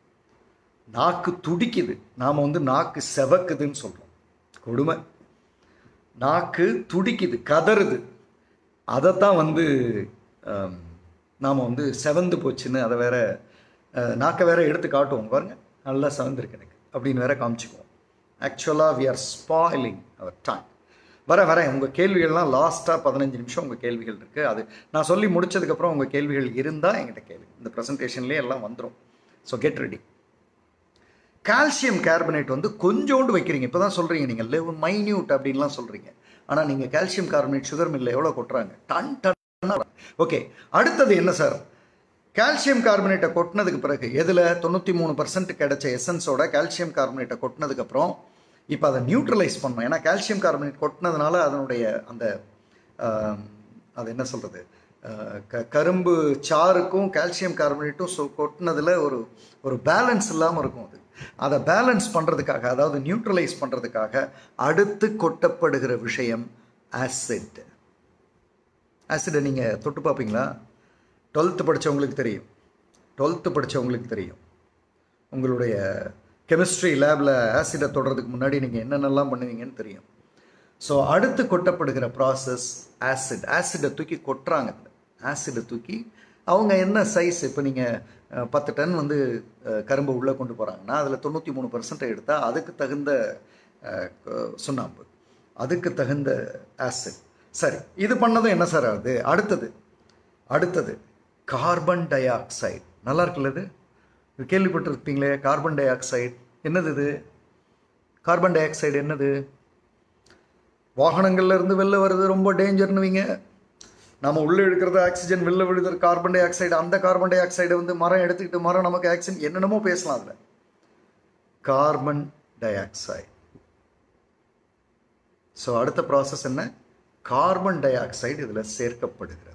நாக்கு துடிக்குது நாம் வந்து நாக்கு செவக்குதுன்னு சொல்கிறோம் கொடுமை நாக்கு துடிக்குது கதறுது அதைத்தான் வந்து நாம் வந்து செவந்து போச்சுன்னு அதை வேற நாக்கை வேற எடுத்து காட்டுவோம் பாருங்க நல்லா செவந்திருக்கு எனக்கு அப்படின்னு வேற காமிச்சுக்குவோம் ஆக்சுவலாக we are spoiling our time வர வரேன் உங்கள் கேள்விகள்லாம் லாஸ்ட்டாக பதினஞ்சு நிமிஷம் உங்கள் கேள்விகள் இருக்குது அது நான் சொல்லி முடிச்சதுக்கப்புறம் உங்கள் கேள்விகள் இருந்தால் என்கிட்ட கேள்வி இந்த ப்ரெசன்டேஷன்லேயே எல்லாம் வந்துடும் so get ready calcium carbonate வந்து கொஞ்சோண்டு வைக்கிறீங்க இப்போ தான் சொல்கிறீங்க நீங்கள் லெவ் மைன்யூட் அப்படின்லாம் சொல்கிறீங்க ஆனால் நீங்கள் கால்சியம் கார்பனேட் சுகர் மில்லில் எவ்வளோ கொட்டுறாங்க டன் டன் ஓகே அடுத்தது என்ன சார் கால்சியம் கார்பனேட்டை கொட்டினதுக்கு பிறகு எதில் தொண்ணூற்றி மூணு பர்சன்ட் கிடைச்ச எசன்ஸோட கால்சியம் கார்பனேட்டை கொட்டினதுக்கப்புறம் இப்போ அதை நியூட்ரலைஸ் பண்ணணும் ஏன்னா கால்சியம் கார்பனேட் கொட்டினதுனால அதனுடைய அந்த அது என்ன சொல்கிறது க கரும்பு சாருக்கும் கால்சியம் கார்பனேட்டும் ஸோ கொட்டினதில் ஒரு ஒரு பேலன்ஸ் இல்லாமல் இருக்கும் அது அதை பேலன்ஸ் பண்ணுறதுக்காக அதாவது நியூட்ரலைஸ் பண்ணுறதுக்காக அடுத்து கொட்டப்படுகிற விஷயம் ஆசிட் ஆசிடை நீங்கள் தொட்டு பார்ப்பீங்களா டுவெல்த்து படித்தவங்களுக்கு தெரியும் டுவெல்த்து படித்தவங்களுக்கு தெரியும் உங்களுடைய கெமிஸ்ட்ரி லேபில் ஆசிடை தொடுறதுக்கு முன்னாடி நீங்கள் என்னென்னலாம் பண்ணுவீங்கன்னு தெரியும் ஸோ அடுத்து கொட்டப்படுகிற ப்ராசஸ் ஆசிட் ஆசிடை தூக்கி கொட்டுறாங்க ஆசிடை தூக்கி அவங்க என்ன சைஸ் இப்போ நீங்கள் பத்து டன் வந்து அஹ், கரும்பு உள்ளே கொண்டு போகிறாங்கன்னா அதில் தொண்ணூற்றி மூணு பர்சன்ட் எடுத்தால் அதுக்கு தகுந்த அஹ், க- சுண்ணாம்பு அதுக்கு தகுந்த ஆசிட் சரி இது பண்ணதும் என்ன சார் ஆகுது அடுத்தது அடுத்தது கார்பன் டை ஆக்சைடு நல்லா இருக்குல்ல இது இது கேள்விப்பட்டிருப்பீங்களே கார்பன் டை ஆக்சைடு என்னது இது கார்பன் டை ஆக்சைடு என்னது வாகனங்கள்ல இருந்து வெளில வருது ரொம்ப டேஞ்சர்னுவீங்க நம்ம உள்ளே எடுக்கிறது ஆக்சிஜன் வெளில விழுது கார்பன் டை ஆக்சைடு அந்த கார்பன் டை ஆக்சைடை வந்து மரம் எடுத்துக்கிட்டு மரம் நமக்கு ஆக்சிஜன் என்னென்னமோ பேசலாம் அதில் கார்பன் டை ஆக்சைடு ஸோ அடுத்த ப்ராசஸ் என்ன கார்பன் டை ஆக்சைடு இதில் சேர்க்கப்படுகிறது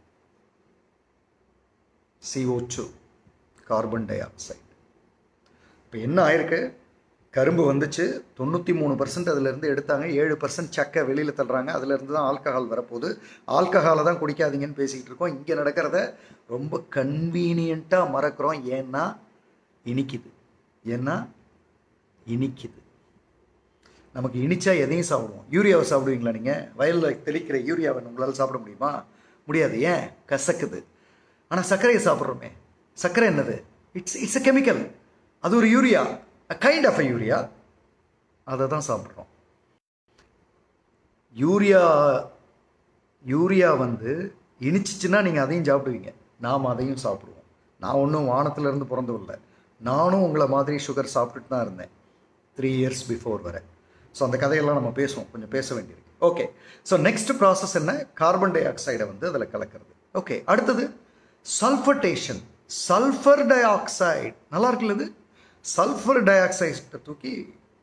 CO2 கார்பன் டை ஆக்சைடு இப்போ என்ன ஆயிருக்கு கரும்பு வந்துச்சு தொண்ணூற்றி மூணு பர்சன்ட் அதுலேருந்து எடுத்தாங்க ஏழு பர்சன்ட் சக்கை வெளியில் தள்ளுறாங்க அதுலேருந்து தான் ஆல்கஹால் வரப்போகுது ஆல்கஹாலை தான் குடிக்காதீங்கன்னு பேசிக்கிட்டு இருக்கோம் இங்கே நடக்கிறத ரொம்ப கன்வீனியண்ட்டாக மறக்கிறோம் ஏன்னா இனிக்குது ஏன்னா இனிக்குது நமக்கு இனிச்சா எதையும் சாப்பிடுவோம் யூரியாவை சாப்பிடுவீங்களா நீங்கள் வயலில் தெளிக்கிற யூரியாவை உங்களால் சாப்பிட முடியுமா முடியாது ஏன் கசக்குது ஆனால் சர்க்கரையை சாப்பிட்றோமே சர்க்கரை என்னது இட்ஸ் இட்ஸ் a கெமிக்கல் அது ஒரு urea a kind of a urea அதை தான் சாப்பிட்றோம் யூரியா யூரியா வந்து இனிச்சிச்சுன்னா நீங்கள் அதையும் சாப்பிடுவீங்க நாம் அதையும் சாப்பிடுவோம் நான் ஒன்றும் வானத்திலிருந்து பிறந்து இல்லை நானும் உங்களை மாதிரி சுகர் சாப்பிட்டுட்டு தான் இருந்தேன் த்ரீ இயர்ஸ் பிஃபோர் வரை ஸோ அந்த கதையெல்லாம் நம்ம பேசுவோம் கொஞ்சம் பேச வேண்டியிருக்கு ஓகே ஸோ நெக்ஸ்ட் ப்ராசஸ் என்ன கார்பன் டை ஆக்சைடை வந்து அதில் கலக்கிறது ஓகே அடுத்தது சல்ஃபர்டேஷன் சல்ஃபர் டை ஆக்சைடு நல்லா இருக்குல்ல இது சல்ஃபர் டை ஆக்சைடை தூக்கி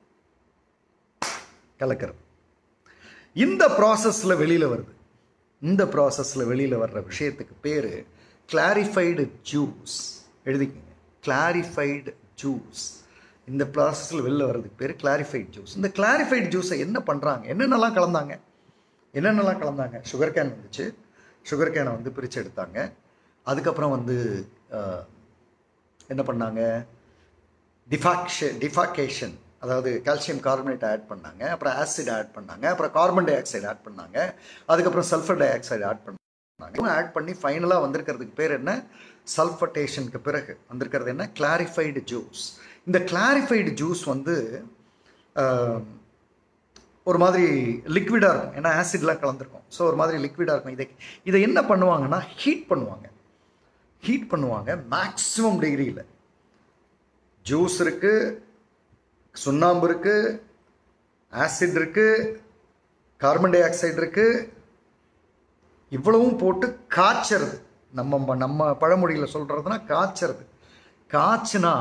கலக்கிறது இந்த ப்ராசஸில் வெளியில் வருது இந்த ப்ராசஸில் வெளியில் வர்ற விஷயத்துக்கு பேர் கிளாரிஃபைடு ஜூஸ் எழுதிக்கங்க கிளாரிஃபைடு ஜூஸ் இந்த ப்ராசஸில் வெளில வர்றதுக்கு பேர் கிளாரிஃபைடு ஜூஸ் இந்த கிளாரிஃபைடு ஜூஸை என்ன பண்ணுறாங்க என்னென்னலாம் கலந்தாங்க என்னென்னலாம் கலந்தாங்க சுகர் கேன் வந்துச்சு சுகர் கேனை வந்து பிரித்து எடுத்தாங்க அதுக்கப்புறம் வந்து அஹ், என்ன பண்ணாங்க டிஃபாக்ஷன் டிஃபாக்கேஷன் அதாவது கால்சியம் கார்பனேட் ஆட் பண்ணாங்க அப்புறம் ஆசிட் ஆட் பண்ணாங்க அப்புறம் கார்பன் டை ஆக்சைடு ஆட் பண்ணாங்க அதுக்கப்புறம் சல்ஃபர் டை ஆக்சைடு ஆட் பண்ணாங்க ஆட் பண்ணி ஃபைனலாக வந்திருக்கிறதுக்கு பேர் என்ன சல்ஃபர்டேஷனுக்கு பிறகு வந்திருக்கிறது என்ன கிளாரிஃபைடு ஜூஸ் இந்த கிளாரிஃபைடு ஜூஸ் வந்து ஆஹ், ஒரு மாதிரி லிக்விடாக இருக்கும் ஏன்னா ஆசிட்லாம் கலந்துருக்கும் ஸோ ஒரு மாதிரி லிக்விடாக இருக்கும் இதை இதை என்ன பண்ணுவாங்கன்னா ஹீட் பண்ணுவாங்க ஹீட் பண்ணுவாங்க மேக்ஸிமம் டிகிரியில் ஜூஸ் இருக்கு சுண்ணாம்பு இருக்கு ஆசிட் இருக்கு கார்பன் டை ஆக்சைடு இருக்கு இவ்வளவும் போட்டு காய்ச்சறது நம்ம ம- நம்ம பழமொழியில் சொல்றதுன்னா காய்ச்சறது காய்ச்சினா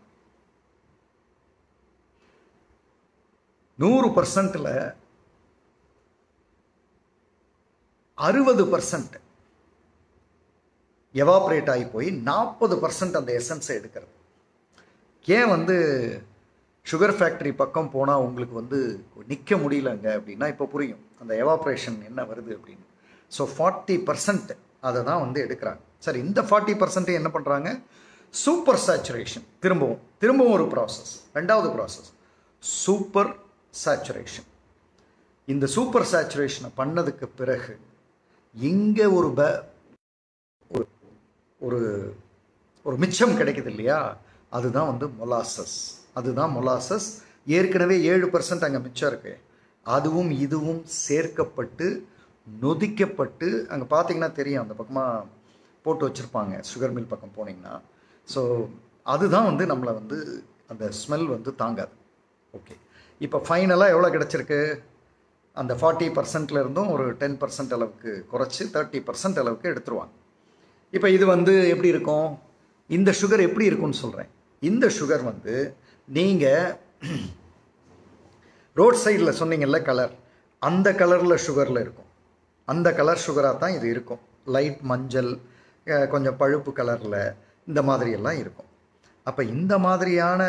நூறு பர்சன்ட்ல அறுபது பர்சன்ட் எவாப்ரேட் ஆகி போய் நாற்பது பர்சன்ட் அந்த எசன்ஸை எடுக்கிறது ஏன் வந்து சுகர் ஃபேக்டரி பக்கம் போனால் உங்களுக்கு வந்து நிற்க முடியலங்க அப்படின்னா இப்போ புரியும் அந்த எவாப்ரேஷன் என்ன வருது அப்படின்னு ஸோ ஃபார்ட்டி பர்சன்ட் அதை தான் வந்து எடுக்கிறாங்க சரி இந்த ஃபார்ட்டி பர்சன்ட் என்ன பண்ணுறாங்க சூப்பர் சேச்சுரேஷன் திரும்பவும் திரும்பவும் ஒரு ப்ராசஸ் ரெண்டாவது ப்ராசஸ் சூப்பர் சேச்சுரேஷன் இந்த சூப்பர் சேச்சுரேஷனை பண்ணதுக்கு பிறகு இங்கே ஒரு ப ஒரு ஒரு ஒரு மிச்சம் கிடைக்குது இல்லையா அதுதான் வந்து மொலாசஸ் அதுதான் மொலாசஸ் ஏற்கனவே ஏழு பர்சன்ட் அங்கே மிச்சம் இருக்கு அதுவும் இதுவும் சேர்க்கப்பட்டு நொதிக்கப்பட்டு அங்கே பார்த்தீங்கன்னா தெரியும் அந்த பக்கமாக போட்டு வச்சுருப்பாங்க சுகர் மில் பக்கம் போனீங்கன்னா ஸோ அதுதான் வந்து நம்மளை வந்து அந்த ஸ்மெல் வந்து தாங்காது ஓகே இப்போ ஃபைனலாக எவ்வளோ கிடச்சிருக்கு அந்த ஃபார்ட்டி பர்சன்ட்ல இருந்தும் ஒரு டென் பர்சன்ட் அளவுக்கு குறைச்சி தேர்ட்டி பர்சன்ட் அளவுக்கு எடுத்துருவாங்க இப்போ இது வந்து எப்படி இருக்கும் இந்த சுகர் எப்படி இருக்கும்னு சொல்கிறேன் இந்த சுகர் வந்து நீங்கள் ரோட் சைடில் சொன்னீங்கல்ல கலர் அந்த கலரில் சுகரில் இருக்கும் அந்த கலர் சுகராக தான் இது இருக்கும் லைட் மஞ்சள் அஹ், கொஞ்சம் பழுப்பு கலரில் இந்த மாதிரி எல்லாம் இருக்கும் அப்போ இந்த மாதிரியான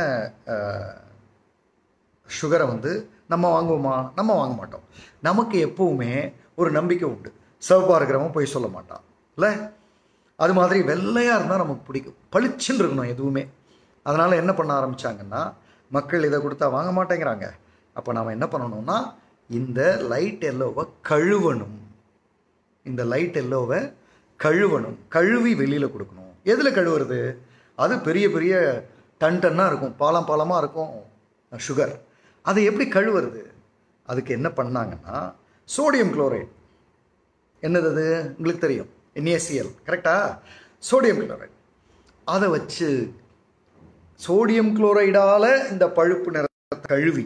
சுகரை வந்து நம்ம வாங்குவோமா நம்ம வாங்க மாட்டோம் நமக்கு எப்பவுமே ஒரு நம்பிக்கை உண்டு சிவப்பாக இருக்கிறவன் போய் சொல்ல மாட்டான் இல்லை அது மாதிரி வெள்ளையாக இருந்தால் நமக்கு பிடிக்கும் பளிச்சுன்னு இருக்கணும் எதுவுமே அதனால் என்ன பண்ண ஆரம்பிச்சாங்கன்னா மக்கள் இதை கொடுத்தா வாங்க மாட்டேங்கிறாங்க அப்போ நாம் என்ன பண்ணணும்னா இந்த லைட் எல்லோவை கழுவணும் இந்த லைட் எல்லோவை கழுவணும் கழுவி வெளியில் கொடுக்கணும் எதில் கழுவுறது அது பெரிய பெரிய டன் டன்னாக இருக்கும் பாலம் பாலமாக இருக்கும் சுகர் அதை எப்படி கழுவுறது அதுக்கு என்ன பண்ணாங்கன்னா சோடியம் குளோரைட் என்னது அது உங்களுக்கு தெரியும் NaCl கரெக்டா சோடியம் குளோரைட் அதை வச்சு சோடியம் குளோரைடால இந்த பழுப்பு நிறத்தை கழுவி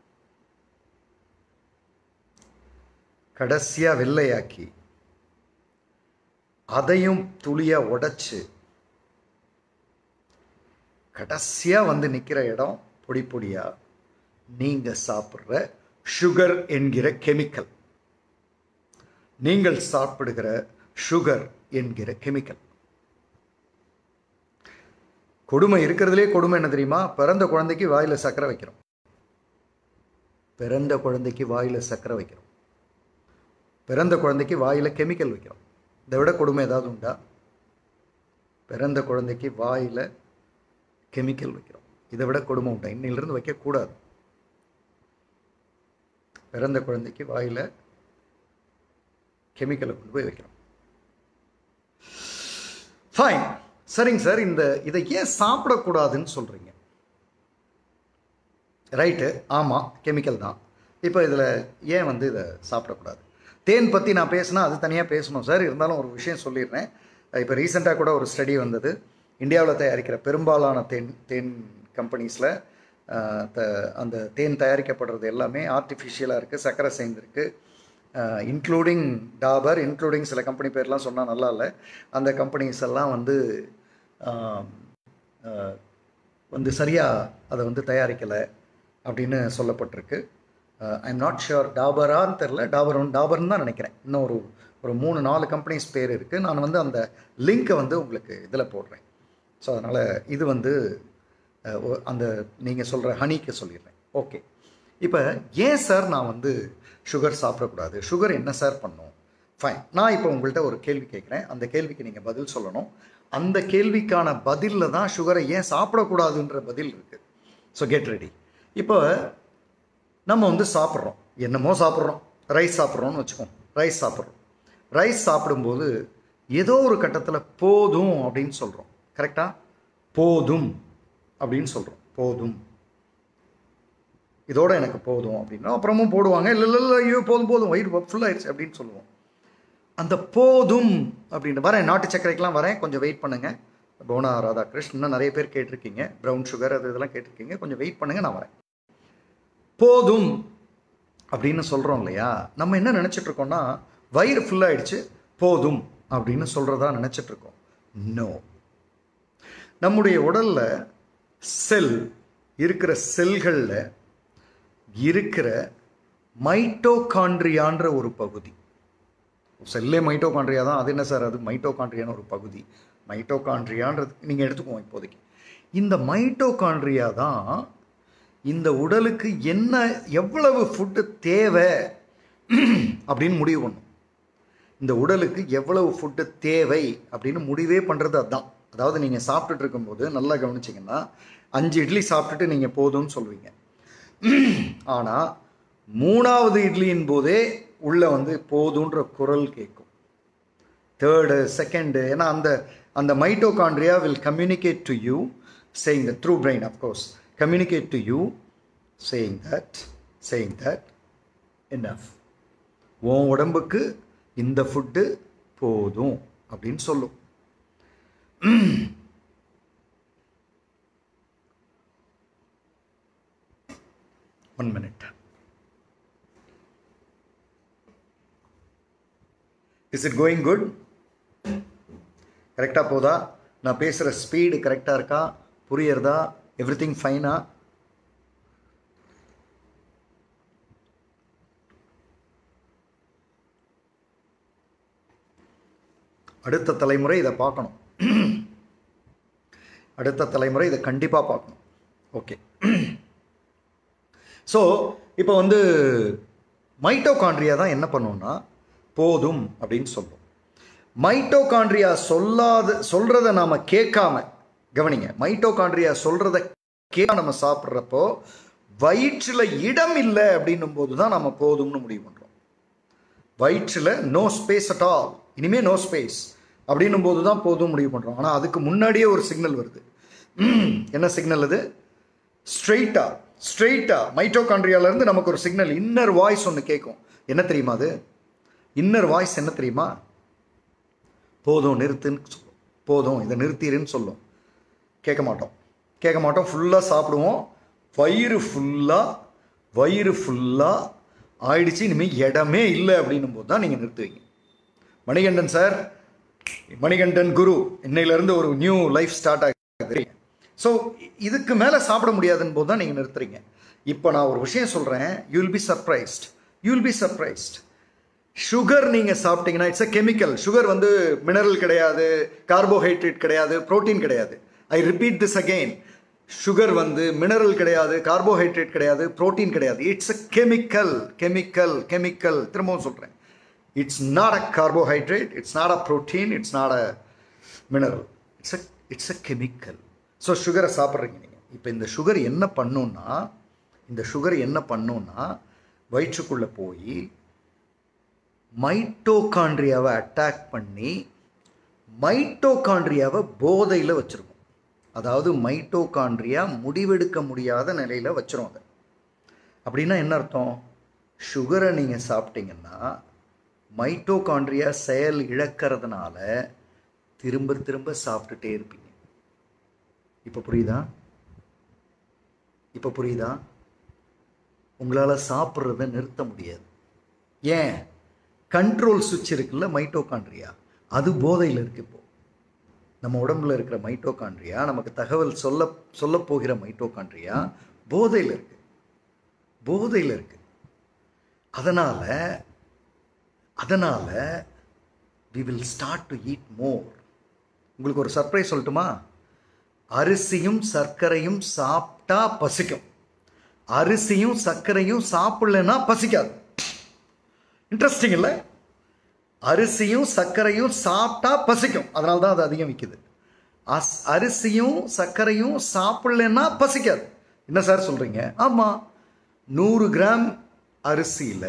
கடைசியா வெள்ளையாக்கி அதையும் துளியா உடைச்சு கடைசியா வந்து நிக்கிற இடம் பொடி பொடியா நீங்க சாப்பிட்ற சுகர் என்கிற கெமிக்கல் நீங்கள் சாப்பிடுகிற சுகர் என்கிற கெமிக்கல் கொடுமை இருக்கிறதுலே கொடுமை என்ன தெரியுமா பிறந்த குழந்தைக்கு வாயில சக்கரை வைக்கிறோம் பிறந்த குழந்தைக்கு வாயில சக்கரை வைக்கிறோம் பிறந்த குழந்தைக்கு வாயில கெமிக்கல் வைக்கிறோம் இதை விட கொடுமை ஏதாவது உண்டா பிறந்த குழந்தைக்கு வாயில கெமிக்கல் வைக்கிறோம் இதை விட கொடுமை உண்டா இன்னிலிருந்து வைக்கக்கூடாது பிறந்த குழந்தைக்கு வாயில கெமிக்கலை கொண்டு போய் வைக்கிறோம் ஃபைன் சரிங்க சார் இந்த இதை ஏன் சாப்பிடக்கூடாதுன்னு சொல்றீங்க ரைட்டு ஆமாம் கெமிக்கல் தான் இப்போ இதில் ஏன் வந்து இதை சாப்பிடக்கூடாது தேன் பற்றி நான் பேசினா அது தனியாக பேசணும் சார் இருந்தாலும் ஒரு விஷயம் சொல்லிடுறேன் இப்போ ரீசெண்டாக கூட ஒரு ஸ்டடி வந்தது இந்தியாவில் தயாரிக்கிற பெரும்பாலான தேன் தேன் கம்பெனிஸில் அந்த தேன் தயாரிக்கப்படுறது எல்லாமே ஆர்டிஃபிஷியலாக இருக்குது சர்க்கரை சேர்ந்துருக்கு இன்க்ளூடிங் டாபர் இன்க்ளூடிங் சில கம்பெனி பேர்லாம் சொன்னால் நல்லா இல்லை அந்த கம்பெனிஸ் எல்லாம் வந்து ஆஹ், ஆஹ், வந்து சரியாக அதை வந்து தயாரிக்கலை அப்படின்னு சொல்லப்பட்டிருக்கு ஐ எம் நாட் ஷுர் டாபரான்னு தெரில டாபர் ஒன் டாபர்னு தான் நினைக்கிறேன் இன்னும் ஒரு ஒரு மூணு நாலு கம்பெனிஸ் பேர் இருக்குது நான் வந்து அந்த லிங்க்கை வந்து உங்களுக்கு இதில் போடுறேன் ஸோ அதனால் இது வந்து அஹ், ஒ- அந்த நீங்கள் சொல்கிற ஹனிக்கு சொல்லிடுறேன் ஓகே இப்போ ஏன் சார் நான் வந்து சுகர் சாப்பிடக்கூடாது சுகர் என்ன சார் பண்ணும் ஃபைன் நான் இப்போ உங்கள்கிட்ட ஒரு கேள்வி கேட்குறேன் அந்த கேள்விக்கு நீங்கள் பதில் சொல்லணும் அந்த கேள்விக்கான பதிலில் தான் சுகரை ஏன் சாப்பிடக்கூடாதுன்ற பதில் இருக்குது ஸோ கெட் ரெடி இப்போ நம்ம வந்து சாப்பிட்றோம் என்னமோ சாப்பிட்றோம் ரைஸ் சாப்பிட்றோம்னு வச்சுக்கோம் ரைஸ் சாப்பிட்றோம் ரைஸ் சாப்பிடும்போது ஏதோ ஒரு கட்டத்தில் போதும் அப்படின்னு சொல்கிறோம் கரெக்டா போதும் அப்படின்னு சொல்கிறோம் போதும் இதோட எனக்கு போதும் அப்படின்னா அப்புறமும் போடுவாங்க இல்லை இல்லை இல்லை ஐயோ போதும் போதும் வயிறு ஃபுல் ஆயிடுச்சு அப்படின்னு சொல்லுவோம் அந்த போதும் அப்படின்னு வரேன் நாட்டு சர்க்கரைக்கெலாம் வரேன் கொஞ்சம் வெயிட் பண்ணுங்க போனா ராதாகிருஷ்ணன் இன்னும் நிறைய பேர் கேட்டிருக்கீங்க ப்ரௌன் சுகர் அது இதெல்லாம் கேட்டிருக்கீங்க கொஞ்சம் வெயிட் பண்ணுங்க நான் வரேன் போதும் அப்படின்னு சொல்கிறோம் இல்லையா நம்ம என்ன நினச்சிட்டு இருக்கோம்னா வயிறு full ஆயிடுச்சு போதும் அப்படின்னு சொல்கிறதா நினச்சிட்டு இருக்கோம் நோ நம்முடைய உடல்ல செல் இருக்கிற செல்களில் இருக்கிற மைட்டோகாண்ட்ரியான்ற ஒரு பகுதி செல்லே மைட்டோகாண்ட்ரியா தான் அது என்ன சார் அது மைட்டோகாண்ட்ரியான ஒரு பகுதி மைட்டோகாண்ட்ரியான்றது நீங்கள் எடுத்துக்குவோம் இப்போதைக்கு இந்த மைட்டோகாண்ட்ரியா தான் இந்த உடலுக்கு என்ன எவ்வளவு ஃபுட்டு தேவை அப்படின்னு முடிவு பண்ணும் இந்த உடலுக்கு எவ்வளவு ஃபுட்டு தேவை அப்படின்னு முடிவே பண்ணுறது அதுதான் அதாவது நீங்கள் சாப்பிட்டுட்டு இருக்கும்போது நல்லா கவனிச்சிங்கன்னா அஞ்சு இட்லி சாப்பிட்டுட்டு நீங்கள் போதும்னு சொல்லுவீங்க ஆனால் மூணாவது இட்லியின் போதே உள்ள வந்து போதுன்ற குரல் கேட்கும் தேர்டு செகண்டு ஏன்னா அந்த அந்த mitochondria will communicate to you saying the through brain of course communicate to you saying that saying that enough உன் உடம்புக்கு இந்த ஃபுட்டு போதும் அப்படின்னு சொல்லும் one minute is it going good கரெக்டாக போதா நான் பேசுகிற ஸ்பீடு கரெக்டாக இருக்கா புரியறதா எவ்ரி திங் ஃபைனா அடுத்த தலைமுறை இதை பார்க்கணும் அடுத்த தலைமுறை இதை கண்டிப்பாக பார்க்கணும் ஓகே ஸோ இப்போ வந்து மைட்டோகாண்ட்ரியா தான் என்ன பண்ணும்னா போதும் அப்படின்னு சொல்லும் மைட்டோகாண்ட்ரியா சொல்லாத சொல்றத நாம கேட்காம கவனிங்க மைட்டோகாண்ட்ரியா சொல்றத கேட்க நம்ம சாப்பிட்றப்போ வயிற்றில் இடம் இல்லை அப்படின்னும் போது தான் நம்ம போதும்னு முடிவு பண்ணுறோம் வயிற்றில் நோ ஸ்பேஸ் அட் ஆல் இனிமே நோ ஸ்பேஸ் அப்படின்னும் போது தான் போதும் முடிவு பண்ணுறோம் ஆனால் அதுக்கு முன்னாடியே ஒரு சிக்னல் வருது என்ன சிக்னல் அது ஸ்ட்ரெயிட்டா ஸ்ட்ரெயிட்டா மைட்டோகாண்ட்ரியாலேருந்து நமக்கு ஒரு சிக்னல் இன்னர் வாய்ஸ் ஒன்று கேட்கும் என்ன தெரியுமா அது இன்னர் வாய்ஸ் என்ன தெரியுமா போதும் நிறுத்துன்னு சொல்லும் போதும் இதை நிறுத்திடுன்னு சொல்லும் கேட்க மாட்டோம் கேட்க மாட்டோம் ஃபுல்லாக சாப்பிடுவோம் வயிறு ஃபுல்லாக வயிறு ஃபுல்லாக ஆயிடுச்சு இனிமேல் இடமே இல்லை அப்படின்னும் போது தான் நீங்கள் நிறுத்துவீங்க மணிகண்டன் சார் மணிகண்டன் குரு இன்னையிலேருந்து ஒரு நியூ லைஃப் ஸ்டார்ட் ஆகுது ஸோ இதுக்கு மேலே சாப்பிட முடியாதுன்னு போது தான் நீங்கள் நிறுத்துறீங்க இப்போ நான் ஒரு விஷயம் சொல்கிறேன் you will be surprised you will be surprised sugar நீங்கள் சாப்பிட்டீங்கன்னா இட்ஸ் அ கெமிக்கல் சுகர் வந்து மினரல் கிடையாது கார்போஹைட்ரேட் கிடையாது புரோட்டீன் கிடையாது I repeat this again sugar வந்து மினரல் கிடையாது கார்போஹைட்ரேட் கிடையாது புரோட்டீன் கிடையாது it's a chemical chemical chemical திரும்பவும் சொல்கிறேன் it's not a carbohydrate it's not a protein it's not a mineral it's a it's a chemical so சுகரை சாப்பிட்றீங்க நீங்கள் இப்போ இந்த சுகர் என்ன பண்ணுன்னா இந்த சுகர் என்ன பண்ணுன்னா வயிற்றுக்குள்ளே போய் மைட்டோகாண்ட்ரியாவை அட்டாக் பண்ணி மைட்டோகாண்ட்ரியாவை போதையில் வச்சுருக்கும் அதாவது மைட்டோகாண்ட்ரியா முடிவெடுக்க முடியாத நிலையில் வச்சிரும் அதை அப்படின்னா என்ன அர்த்தம் சுகரை நீங்கள் சாப்பிட்டீங்கன்னா மைட்டோகாண்ட்ரியா செயல் இழக்கிறதுனால திரும்ப திரும்ப சாப்பிட்டுட்டே இருப்பீங்க இப்போ புரியுதா இப்போ புரியுதா உங்களால் சாப்பிட்றத நிறுத்த முடியாது ஏன் கண்ட்ரோல் சுவிட்ச் இருக்குல்ல மைட்டோகாண்ட்ரியா அது போதையில் இருக்கு இப்போ நம்ம உடம்புல இருக்கிற மைட்டோகாண்ட்ரியா நமக்கு தகவல் சொல்ல சொல்ல போகிற மைட்டோகாண்ட்ரியா போதையில் இருக்கு போதையில் இருக்கு அதனால அதனால we will start to eat more உங்களுக்கு ஒரு சர்ப்ரைஸ் சொல்லட்டுமா அரிசியும் சர்க்கரையும் சாப்பிட்டா பசிக்கும் அரிசியும் சர்க்கரையும் சாப்பிடலன்னா பசிக்காது இன்ட்ரெஸ்டிங் இல்லை அரிசியும் சர்க்கரையும் சாப்பிட்டா பசிக்கும் அதனால தான் அது அதிகம் விற்கிது அஸ் அரிசியும் சர்க்கரையும் சாப்பிடலன்னா பசிக்காது என்ன சார் சொல்கிறீங்க ஆமாம் நூறு கிராம் அரிசியில்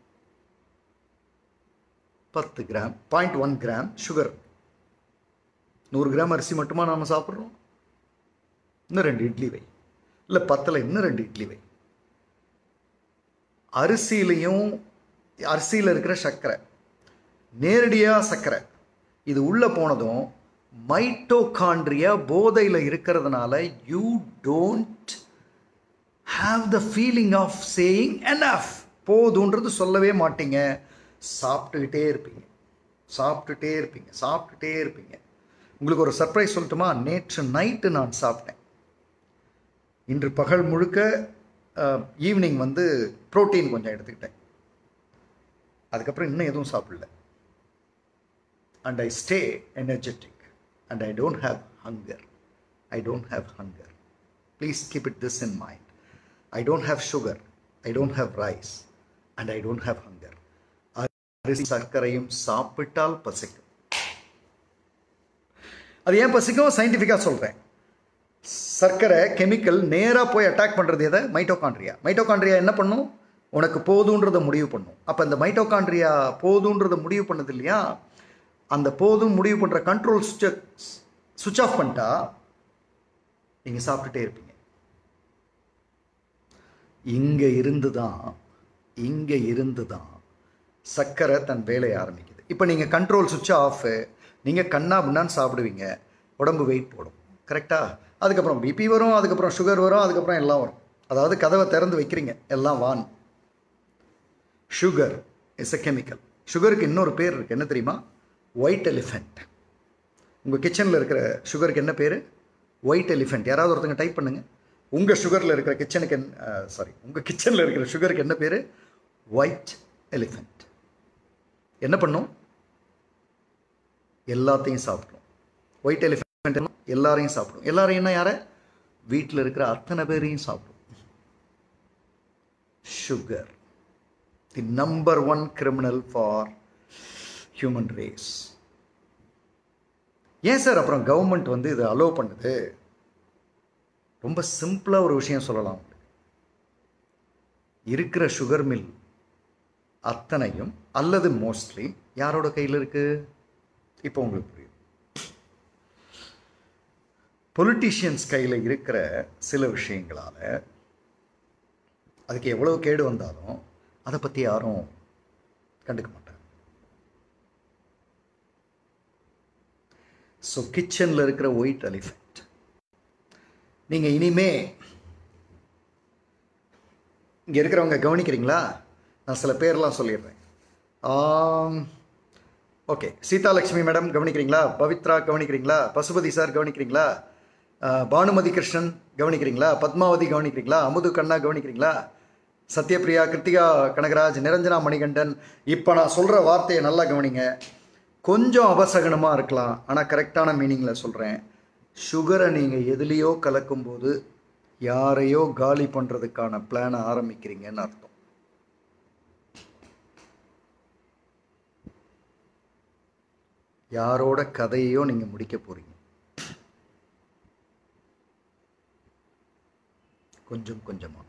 பத்து gram point one gram sugar நூறு கிராம் அரிசி மட்டுமா நாம் சாப்பிட்றோம் இன்னும் ரெண்டு இட்லி வை இல்லை பத்தில் இன்னும் ரெண்டு இட்லி வை அரிசியிலையும் அரிசியில் இருக்கிற சர்க்கரை நேரடியாக சர்க்கரை இது உள்ளே போனதும் மைட்டோகாண்ட்ரியா போதையில் இருக்கிறதுனால you don't have the feeling of saying enough போதுன்றது சொல்லவே மாட்டீங்க சாப்பிட்டுக்கிட்டே இருப்பீங்க சாப்பிட்டுட்டே இருப்பீங்க சாப்பிட்டுட்டே இருப்பீங்க உங்களுக்கு ஒரு சர்ப்ரைஸ் சொல்லட்டுமா நேற்று நைட்டு நான் சாப்பிட்டேன் இன்று பகல் முழுக்க ஈவினிங் வந்து ப்ரோட்டீன் கொஞ்சம் எடுத்துக்கிட்டேன் அதுக்கப்புறம் இன்னும் எதுவும் சாப்பிடல and I stay energetic and I don't have hunger I don't have hunger please keep it this in mind I don't have sugar I don't have rice and I don't have hunger அரிசி சர்க்கரையும் சாப்பிட்டால் பசிக்கும் அது ஏன் பசிக்கும் சயின்டிஃபிக்காக சொல்கிறேன் சர்க்கரை கெமிக்கல் நேராக போய் அட்டாக் பண்ணுறது எதை மைட்டோகாண்ட்ரியா மைட்டோகாண்ட்ரியா என்ன பண்ணும் உனக்கு போதுன்றதை முடிவு பண்ணும் அப்போ இந்த மைட்டோகாண்ட்ரியா போதுன்றதை முடிவு பண்ணது இல்லையா அந்த போதும் முடிவு பண்ணுற கண்ட்ரோல் சுவிட்சை சுவிட்ச் ஆஃப் பண்ணிட்டா நீங்கள் சாப்பிட்டுட்டே இருப்பீங்க இங்கே இருந்து தான் இங்கே இருந்து தான் சர்க்கரை தன் வேலையை ஆரம்பிக்குது இப்போ நீங்கள் கண்ட்ரோல் சுவிட்ச் ஆஃப் நீங்கள் கண்ணா பின்னான்னு சாப்பிடுவீங்க உடம்பு வெயிட் போடும் கரெக்டாக அதுக்கப்புறம் பிபி வரும் அதுக்கப்புறம் சுகர் வரும் அதுக்கப்புறம் எல்லாம் வரும் அதாவது கதவை திறந்து வைக்கிறீங்க எல்லாம் one sugar is a chemical சுகருக்கு இன்னொரு பேர் இருக்குது என்ன தெரியுமா ஒயிட் எலிஃபெண்ட் உங்கள் கிச்சனில் இருக்கிற சுகருக்கு என்ன பேர் ஒயிட் எலிஃபெண்ட் யாராவது ஒருத்தங்க டைப் பண்ணுங்கள் உங்கள் சுகரில் இருக்கிற கிச்சனுக்கு என்ன சாரி உங்கள் கிச்சனில் இருக்கிற சுகருக்கு என்ன பேர் ஒயிட் எலிஃபெண்ட் என்ன பண்ணும் எல்லாத்தையும் சாப்பிடும் ஒயிட் எலிஃபெண்ட் எல்லாரையும் சாப்பிடும் எல்லாரையும் என்ன யார வீட்டில் இருக்கிற அத்தனை பேரையும் சாப்பிடும் sugar the number one criminal for human race ஏன் சார் அப்புறம் கவர்மெண்ட் வந்து இதை அலோவ் பண்ணுது ரொம்ப சிம்பிளாக ஒரு விஷயம் சொல்லலாம் இருக்கிற சுகர் மில் அத்தனையும் அல்லது மோஸ்ட்லி யாரோட கையில் இருக்கு இப்போ உங்களுக்கு புரியும் பொலிட்டீஷியன்ஸ் கையில் இருக்கிற சில விஷயங்களால அதுக்கு எவ்வளவு கேடு வந்தாலும் அதை பற்றி யாரும் கண்டுக்க மாட்டாங்க ஸோ கிச்சனில் இருக்கிற ஒயிட் எலிஃபெண்ட் நீங்கள் இனிமே இங்கே இருக்கிறவங்க கவனிக்கிறீங்களா நான் சில பேர்லாம் சொல்லிடுறேன் ஓகே சீதாலட்சுமி மேடம் கவனிக்கிறீங்களா பவித்ரா கவனிக்கிறீங்களா பசுபதி சார் கவனிக்கிறீங்களா ஆஹ், பானுமதி கிருஷ்ணன் கவனிக்கிறீங்களா பத்மாவதி கவனிக்கிறீங்களா அமுது கண்ணா கவனிக்கிறீங்களா சத்யபிரியா கிருத்திகா கனகராஜ் நிரஞ்சனா மணிகண்டன் இப்போ நான் சொல்கிற வார்த்தையை நல்லா கவனிங்க கொஞ்சம் அபசகனமாக இருக்கலாம் ஆனால் கரெக்டான மீனிங்கில் சொல்கிறேன் சுகரை நீங்கள் எதுலேயோ கலக்கும்போது யாரையோ காலி பண்ணுறதுக்கான பிளானை ஆரம்பிக்கிறீங்கன்னு அர்த்தம் யாரோட கதையோ நீங்கள் முடிக்க போகிறீங்க கொஞ்சம் கொஞ்சமாக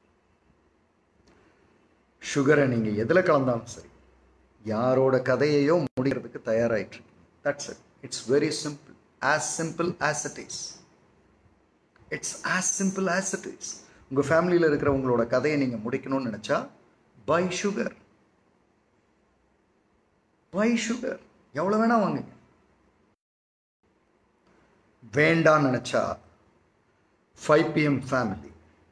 சுகரை நீங்கள் எதில் கலந்தாலும் சரி யாரோட கதையையோ முடிக்கிறதுக்கு தயாராகிட்டு இருக்கீங்க that's it it's very simple as simple as it is it's as simple as it is உங்கள் ஃபேமிலியில் இருக்கிற உங்களோட கதையை நீங்கள் முடிக்கணும்னு நினச்சா பை சுகர் பை சுகர் எவ்வளோ வேணா வாங்குங்க வேண்டான்னு நினச்சா ஃபைவ் பிஎம் ஃபேமிலி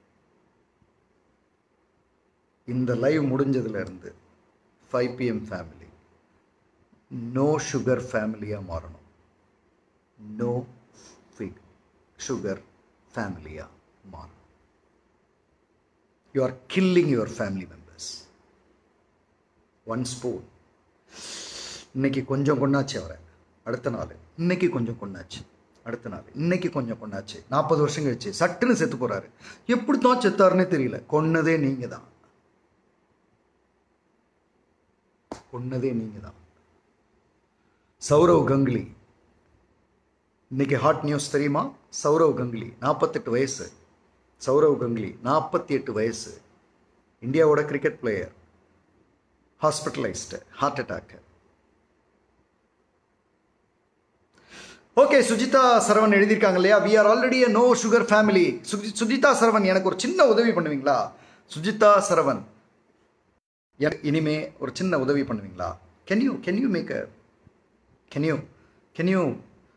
இந்த லைவ் முடிஞ்சதுல இருந்து five PM family no sugar ஃபேமிலியாக மாறணும் நோ ஃபிக் சுகர் ஃபேமிலியாக மாறணும் you are killing your family members one spoon இன்னைக்கு கொஞ்சம் கொண்டாச்சு அவரை அடுத்த நாள் இன்னைக்கு கொஞ்சம் கொண்டாச்சு அடுத்த நாள் இன்னைக்கு கொஞ்சம் கொண்டாச்சு நாற்பது வருஷம் கழிச்சு சட்டுன்னு செத்து போறாரு எப்படி தான் செத்தாருன்னே தெரியல கொன்னதே நீங்க தான் கொன்னதே நீங்க தான் சௌரவ் கங்குலி இன்னைக்கு ஹாட் நியூஸ் தெரியுமா சௌரவ் கங்குலி நாற்பத்தெட்டு வயசு சௌரவ் கங்குலி நாற்பத்தி எட்டு வயசு இந்தியாவோட cricket player hospitalised heart attack okay Sujitha Saravan எழுதியிருக்காங்க இல்லையா we are already no sugar family Sujitha Saravan எனக்கு ஒரு சின்ன உதவி பண்ணுவீங்களா சுஜிதா சரவன் எனக்கு இனிமே ஒரு சின்ன உதவி பண்ணுவீங்களா can you can you make a can you can you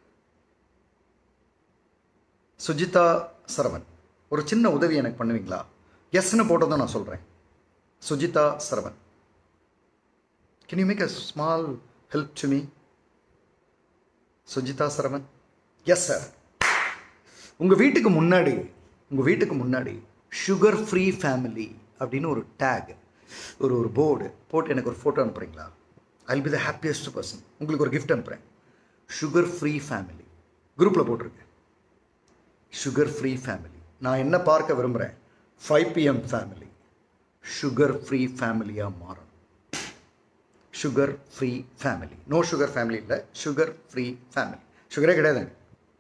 Sujitha Saravan ஒரு சின்ன உதவி எனக்கு பண்ணுவீங்களா எஸ்ன்னு போட்டதும் நான் சொல்கிறேன் Sujitha Saravan can you make a small help to me Sujitha Saravan yes sir உங்கள் வீட்டுக்கு முன்னாடி உங்கள் வீட்டுக்கு முன்னாடி சுகர் ஃப்ரீ ஃபேமிலி அப்படின்னு ஒரு டேக் ஒரு ஒரு போர்டு போட்டு எனக்கு ஒரு ஃபோட்டோ அனுப்புறீங்களா I be the happiest person உங்களுக்கு ஒரு கிஃப்ட் அனுப்புகிறேன் சுகர் ஃப்ரீ ஃபேமிலி குரூப்பில் போட்டிருக்கேன் சுகர் ஃப்ரீ ஃபேமிலி நான் என்ன பார்க்க விரும்புகிறேன் five PM family sugar free ஃபேமிலியாக மாறணும் sugar free family no sugar family இல்லை சுகர் ஃப்ரீ ஃபேமிலி சுகரே கிடையாதுங்க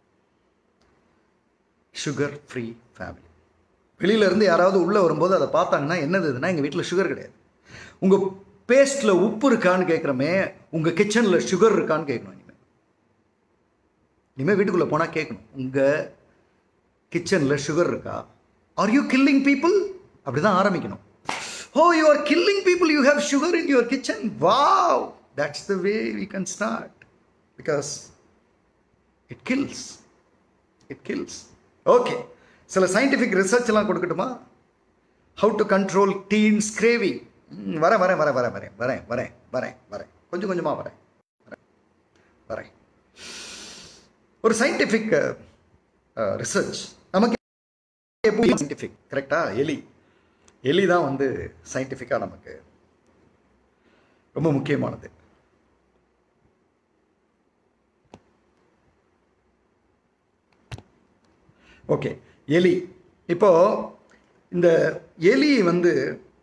சுகர் ஃப்ரீ ஃபேமிலி வெளியிலேருந்து யாராவது உள்ளே வரும்போது அதை பார்த்தாங்கன்னா என்னது இதுனா எங்கள் வீட்டில் சுகர் கிடையாது உங்கள் பேஸ்ட்டில் உப்பு இருக்கான்னு கேட்குறமே உங்கள் கிச்சனில் சுகர் இருக்கான்னு கேட்கணும் இனிமேல் இனிமேல் வீட்டுக்குள்ளே போனால் கேட்கணும் உங்கள் கிச்சனில் சுகர் இருக்கா ஆர் யூ கில்லிங் பீப்புள் அப்படி தான் ஆரம்பிக்கணும் oh you are killing people you have sugar in your kitchen wow that's the way we can start because it kills it kills okay சில சயின்டிஃபிக் ரிசர்ச் எல்லாம் கொடுக்கட்டுமா how to control teens gravy வரேன் வரேன் வரேன் வரேன் வரேன் வரேன் வரேன் வரேன் வரேன் கொஞ்சம் கொஞ்சமாக வரேன் வரேன் வரேன் ஒரு சயின்டிஃபிக் ரிசர்ச் நமக்கு எப்பவும் சயின்டிஃபிக் கரெக்டா எலி எலி தான் வந்து சயின்டிஃபிக்காக நமக்கு ரொம்ப முக்கியமானது ஓகே எலி இப்போ இந்த எலி வந்து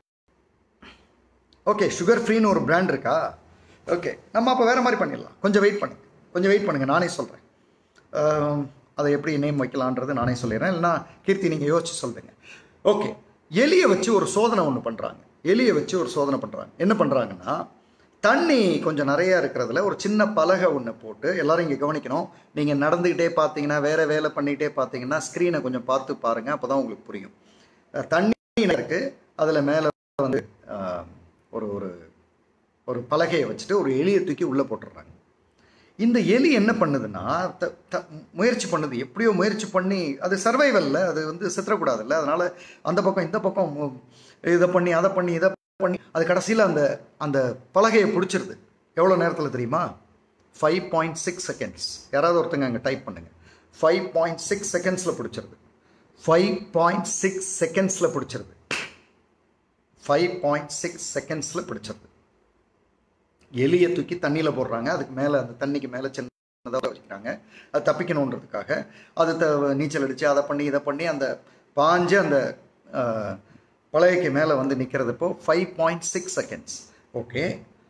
ஓகே சுகர் ஃப்ரீன்னு ஒரு பிராண்ட் இருக்கா ஓகே நம்ம அப்போ வேறு மாதிரி பண்ணிடலாம் கொஞ்சம் வெயிட் பண்ணுங்க கொஞ்சம் வெயிட் பண்ணுங்கள் நானே சொல்கிறேன் அதை எப்படி நேம் வைக்கலான்றது நானே சொல்லிடுறேன் இல்லைனா கீர்த்தி நீங்கள் யோசிச்சு சொல்கிறீங்க ஓகே எலியை வச்சு ஒரு சோதனை ஒன்று பண்ணுறாங்க எலியை வச்சு ஒரு சோதனை பண்ணுறாங்க என்ன பண்ணுறாங்கன்னா தண்ணி கொஞ்சம் நிறையா இருக்கிறதுல ஒரு சின்ன பலகை ஒன்று போட்டு எல்லாரும் இங்கே கவனிக்கணும் நீங்கள் நடந்துக்கிட்டே பார்த்தீங்கன்னா வேறு வேலை பண்ணிக்கிட்டே பார்த்தீங்கன்னா ஸ்க்ரீனை கொஞ்சம் பார்த்து பாருங்கள் அப்போ தான் உங்களுக்கு புரியும் அஹ் தண்ணி இருக்குது அதில் மேலே வந்து அஹ், ஒரு ஒரு ஒரு பலகையை வச்சுட்டு ஒரு எலியை தூக்கி உள்ளே போட்டுடுறாங்க இந்த எலி என்ன பண்ணுதுன்னா த த முயற்சி பண்ணுது எப்படியோ முயற்சி பண்ணி அது சர்வைவலில் அது வந்து சித்திரக்கூடாதுல்ல அதனால் அந்த பக்கம் இந்த பக்கம் மு- இதை பண்ணி அதை பண்ணி இதை பண்ணி அது கடைசியில் அந்த அந்த பலகையை பிடிச்சிருது எவ்வளோ நேரத்தில் தெரியுமா ஃபைவ் பாயிண்ட் சிக்ஸ் செகண்ட்ஸ் யாராவது ஒருத்தங்க அங்கே டைப் பண்ணுங்க ஃபைவ் பாயிண்ட் சிக்ஸ் செகண்ட்ஸில் பிடிச்சிருது ஃபைவ் பாயிண்ட் சிக்ஸ் செகண்ட்ஸில் பிடிச்சிருது ஃபைவ் பாயிண்ட் சிக்ஸ் செகண்ட்ஸில் பிடிச்சிருது எலியை தூக்கி தண்ணியில் போடுறாங்க அதுக்கு மேலே அந்த தண்ணிக்கு மேலே சின்னதாக வச்சுக்கிறாங்க அது தப்பிக்கணுன்றதுக்காக அது த நீச்சல் அடித்து அதை பண்ணி இதை பண்ணி அந்த பாஞ்சு அந்த அஹ், பலகைக்கு மேலே வந்து நிற்கிறதுப்போ five point six seconds okay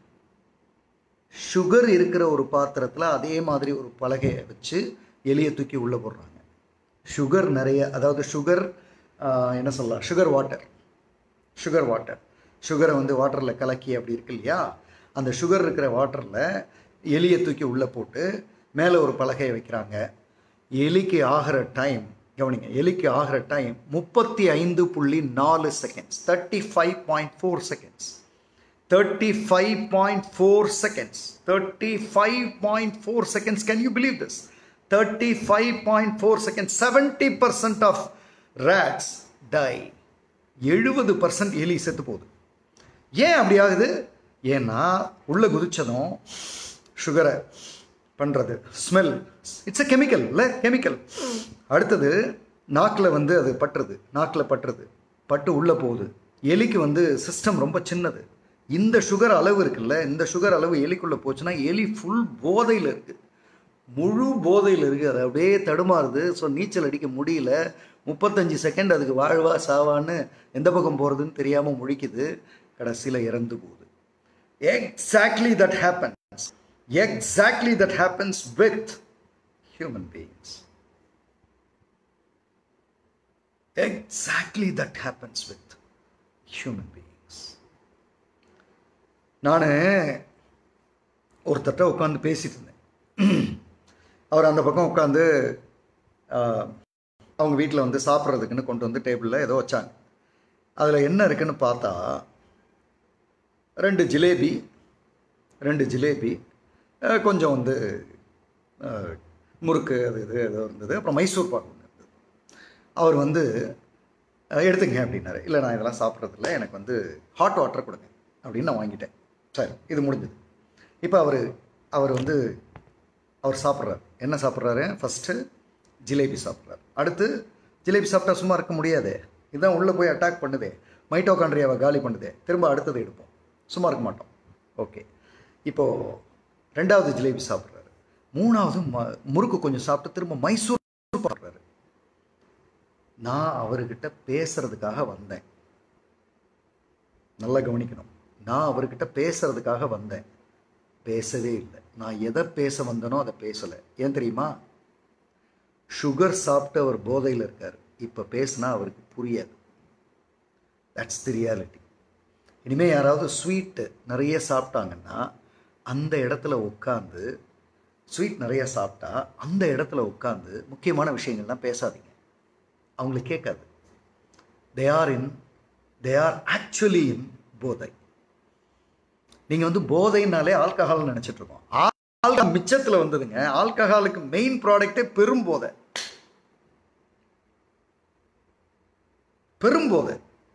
sugar இருக்கிற ஒரு பாத்திரத்தில் அதே மாதிரி ஒரு பலகையை வச்சு எலியை தூக்கி உள்ளே போடுறாங்க சுகர் நிறைய அதாவது சுகர் என்ன சொல்லலாம் சுகர் வாட்டர் சுகர் வாட்டர் சுகரை வந்து வாட்டரில் கலக்கி அப்படி இருக்கு இல்லையா அந்த சுகர் இருக்கிற வாட்டரில் எலியை தூக்கி உள்ளே போட்டு மேலே ஒரு பலகையை வைக்கிறாங்க எலிக்கு ஆகிற டைம் கவனிங்க எலிக்கு ஆகிற டைம் முப்பத்தி ஐந்து புள்ளி நாலு seconds thirty five point four seconds thirty five point four seconds thirty five point four seconds can you believe this thirty five point four seconds seventy percent of rats die எழுபது percent எலி செத்து போகுது ஏன் அப்படி ஆகுது ஏன்னா உள்ள குதிச்சதும் சுகரை பண்ணுறது ஸ்மெல் இட்ஸ் a கெமிக்கல் இல்லை கெமிக்கல் அடுத்தது நாக்கில் வந்து அது பட்டுறது நாக்கில் பட்டுறது பட்டு உள்ளே போகுது எலிக்கு வந்து சிஸ்டம் ரொம்ப சின்னது இந்த சுகர் அளவு இருக்குல்ல இந்த சுகர் அளவு எலிக்குள்ளே போச்சுன்னா எலி ஃபுல் போதையில் இருக்குது முழு போதையில் இருக்குது அது அப்படியே தடுமாறுது ஸோ நீச்சல் அடிக்க முடியல முப்பத்தஞ்சு செகண்ட் அதுக்கு வாழ்வா சாவான்னு எந்த பக்கம் போகிறதுன்னு தெரியாமல் முழிக்குது கடைசியில் இறந்து போகுது exactly that happens exactly that happens with human beings exactly that happens with human beings நான் ஒருத்தர்கிட்ட உட்காந்து பேசிட்டு இருந்தேன் அவர் அந்த பக்கம் உட்காந்து அவங்க வீட்டில் வந்து சாப்பிட்றதுக்குன்னு கொண்டு வந்து டேபிளில் ஏதோ வச்சாங்க அதில் என்ன இருக்குன்னு பார்த்தா ரெண்டு ஜிலேபி ரெண்டு ஜிலேபி அஹ், கொஞ்சம் வந்து அஹ், முறுக்கு அது இது ஏதோ இருந்தது அப்புறம் மைசூர் பாக்கு ஒன்று இருந்தது அவர் வந்து அஹ், எடுத்துங்க அப்படின்னாரு இல்லை நான் இதெல்லாம் சாப்பிட்றதில்ல எனக்கு வந்து ஹாட் வாட்டர் கொடுங்க அப்படின்னு நான் வாங்கிட்டேன் சரி இது முடிஞ்சது இப்போ அவர் அவர் வந்து அவர் சாப்பிட்றாரு என்ன சாப்பிட்றாரு ஃபஸ்ட்டு ஜிலேபி சாப்பிட்றாரு அடுத்து ஜிலேபி சாப்பிட்டா சும்மா இருக்க முடியாதே இதுதான் உள்ளே போய் அட்டாக் பண்ணுதே மைட்டோகாண்ட்ரியாவை காலி பண்ணுதே திரும்ப அடுத்தது எடுப்போம் சும்மா இருக்க மாட்டோம் ஓகே இப்போது ரெண்டாவது ஜிலேபி சாப்பிட்றாரு மூணாவது ம முறுக்கு கொஞ்சம் சாப்பிட்டு திரும்ப மைசூர் சாப்பிட்றாரு நான் அவர்கிட்ட பேசுறதுக்காக வந்தேன் நல்லா கவனிக்கணும் நான் அவர்கிட்ட பேசுறதுக்காக வந்தேன் பேசவே இல்லை நான் எதை பேச வந்தனோ அதை பேசலை ஏன் தெரியுமா சுகர் சாப்பிட்டு அவர் போதையில் இருக்கார் இப்போ பேசினா அவருக்கு புரியாது தட்ஸ் தி ரியாலிட்டி இனிமேல் யாராவது ஸ்வீட்டு நிறைய சாப்பிட்டாங்கன்னா அந்த இடத்துல உட்காந்து ஸ்வீட் நிறைய சாப்பிட்டா அந்த இடத்துல உட்காந்து முக்கியமான விஷயங்கள்லாம் பேசாதீங்க அவங்களுக்கு கேட்காது they are in they are actually in போதை நீங்கள் வந்து போதைனாலே ஆல்கஹால் நினச்சிட்டு இருக்கோம் ஆல்கஹால் மிச்சத்தில் வந்ததுங்க ஆல்கஹாலுக்கு மெயின் ப்ராடக்டே பெரும் போதை பெரும் போதை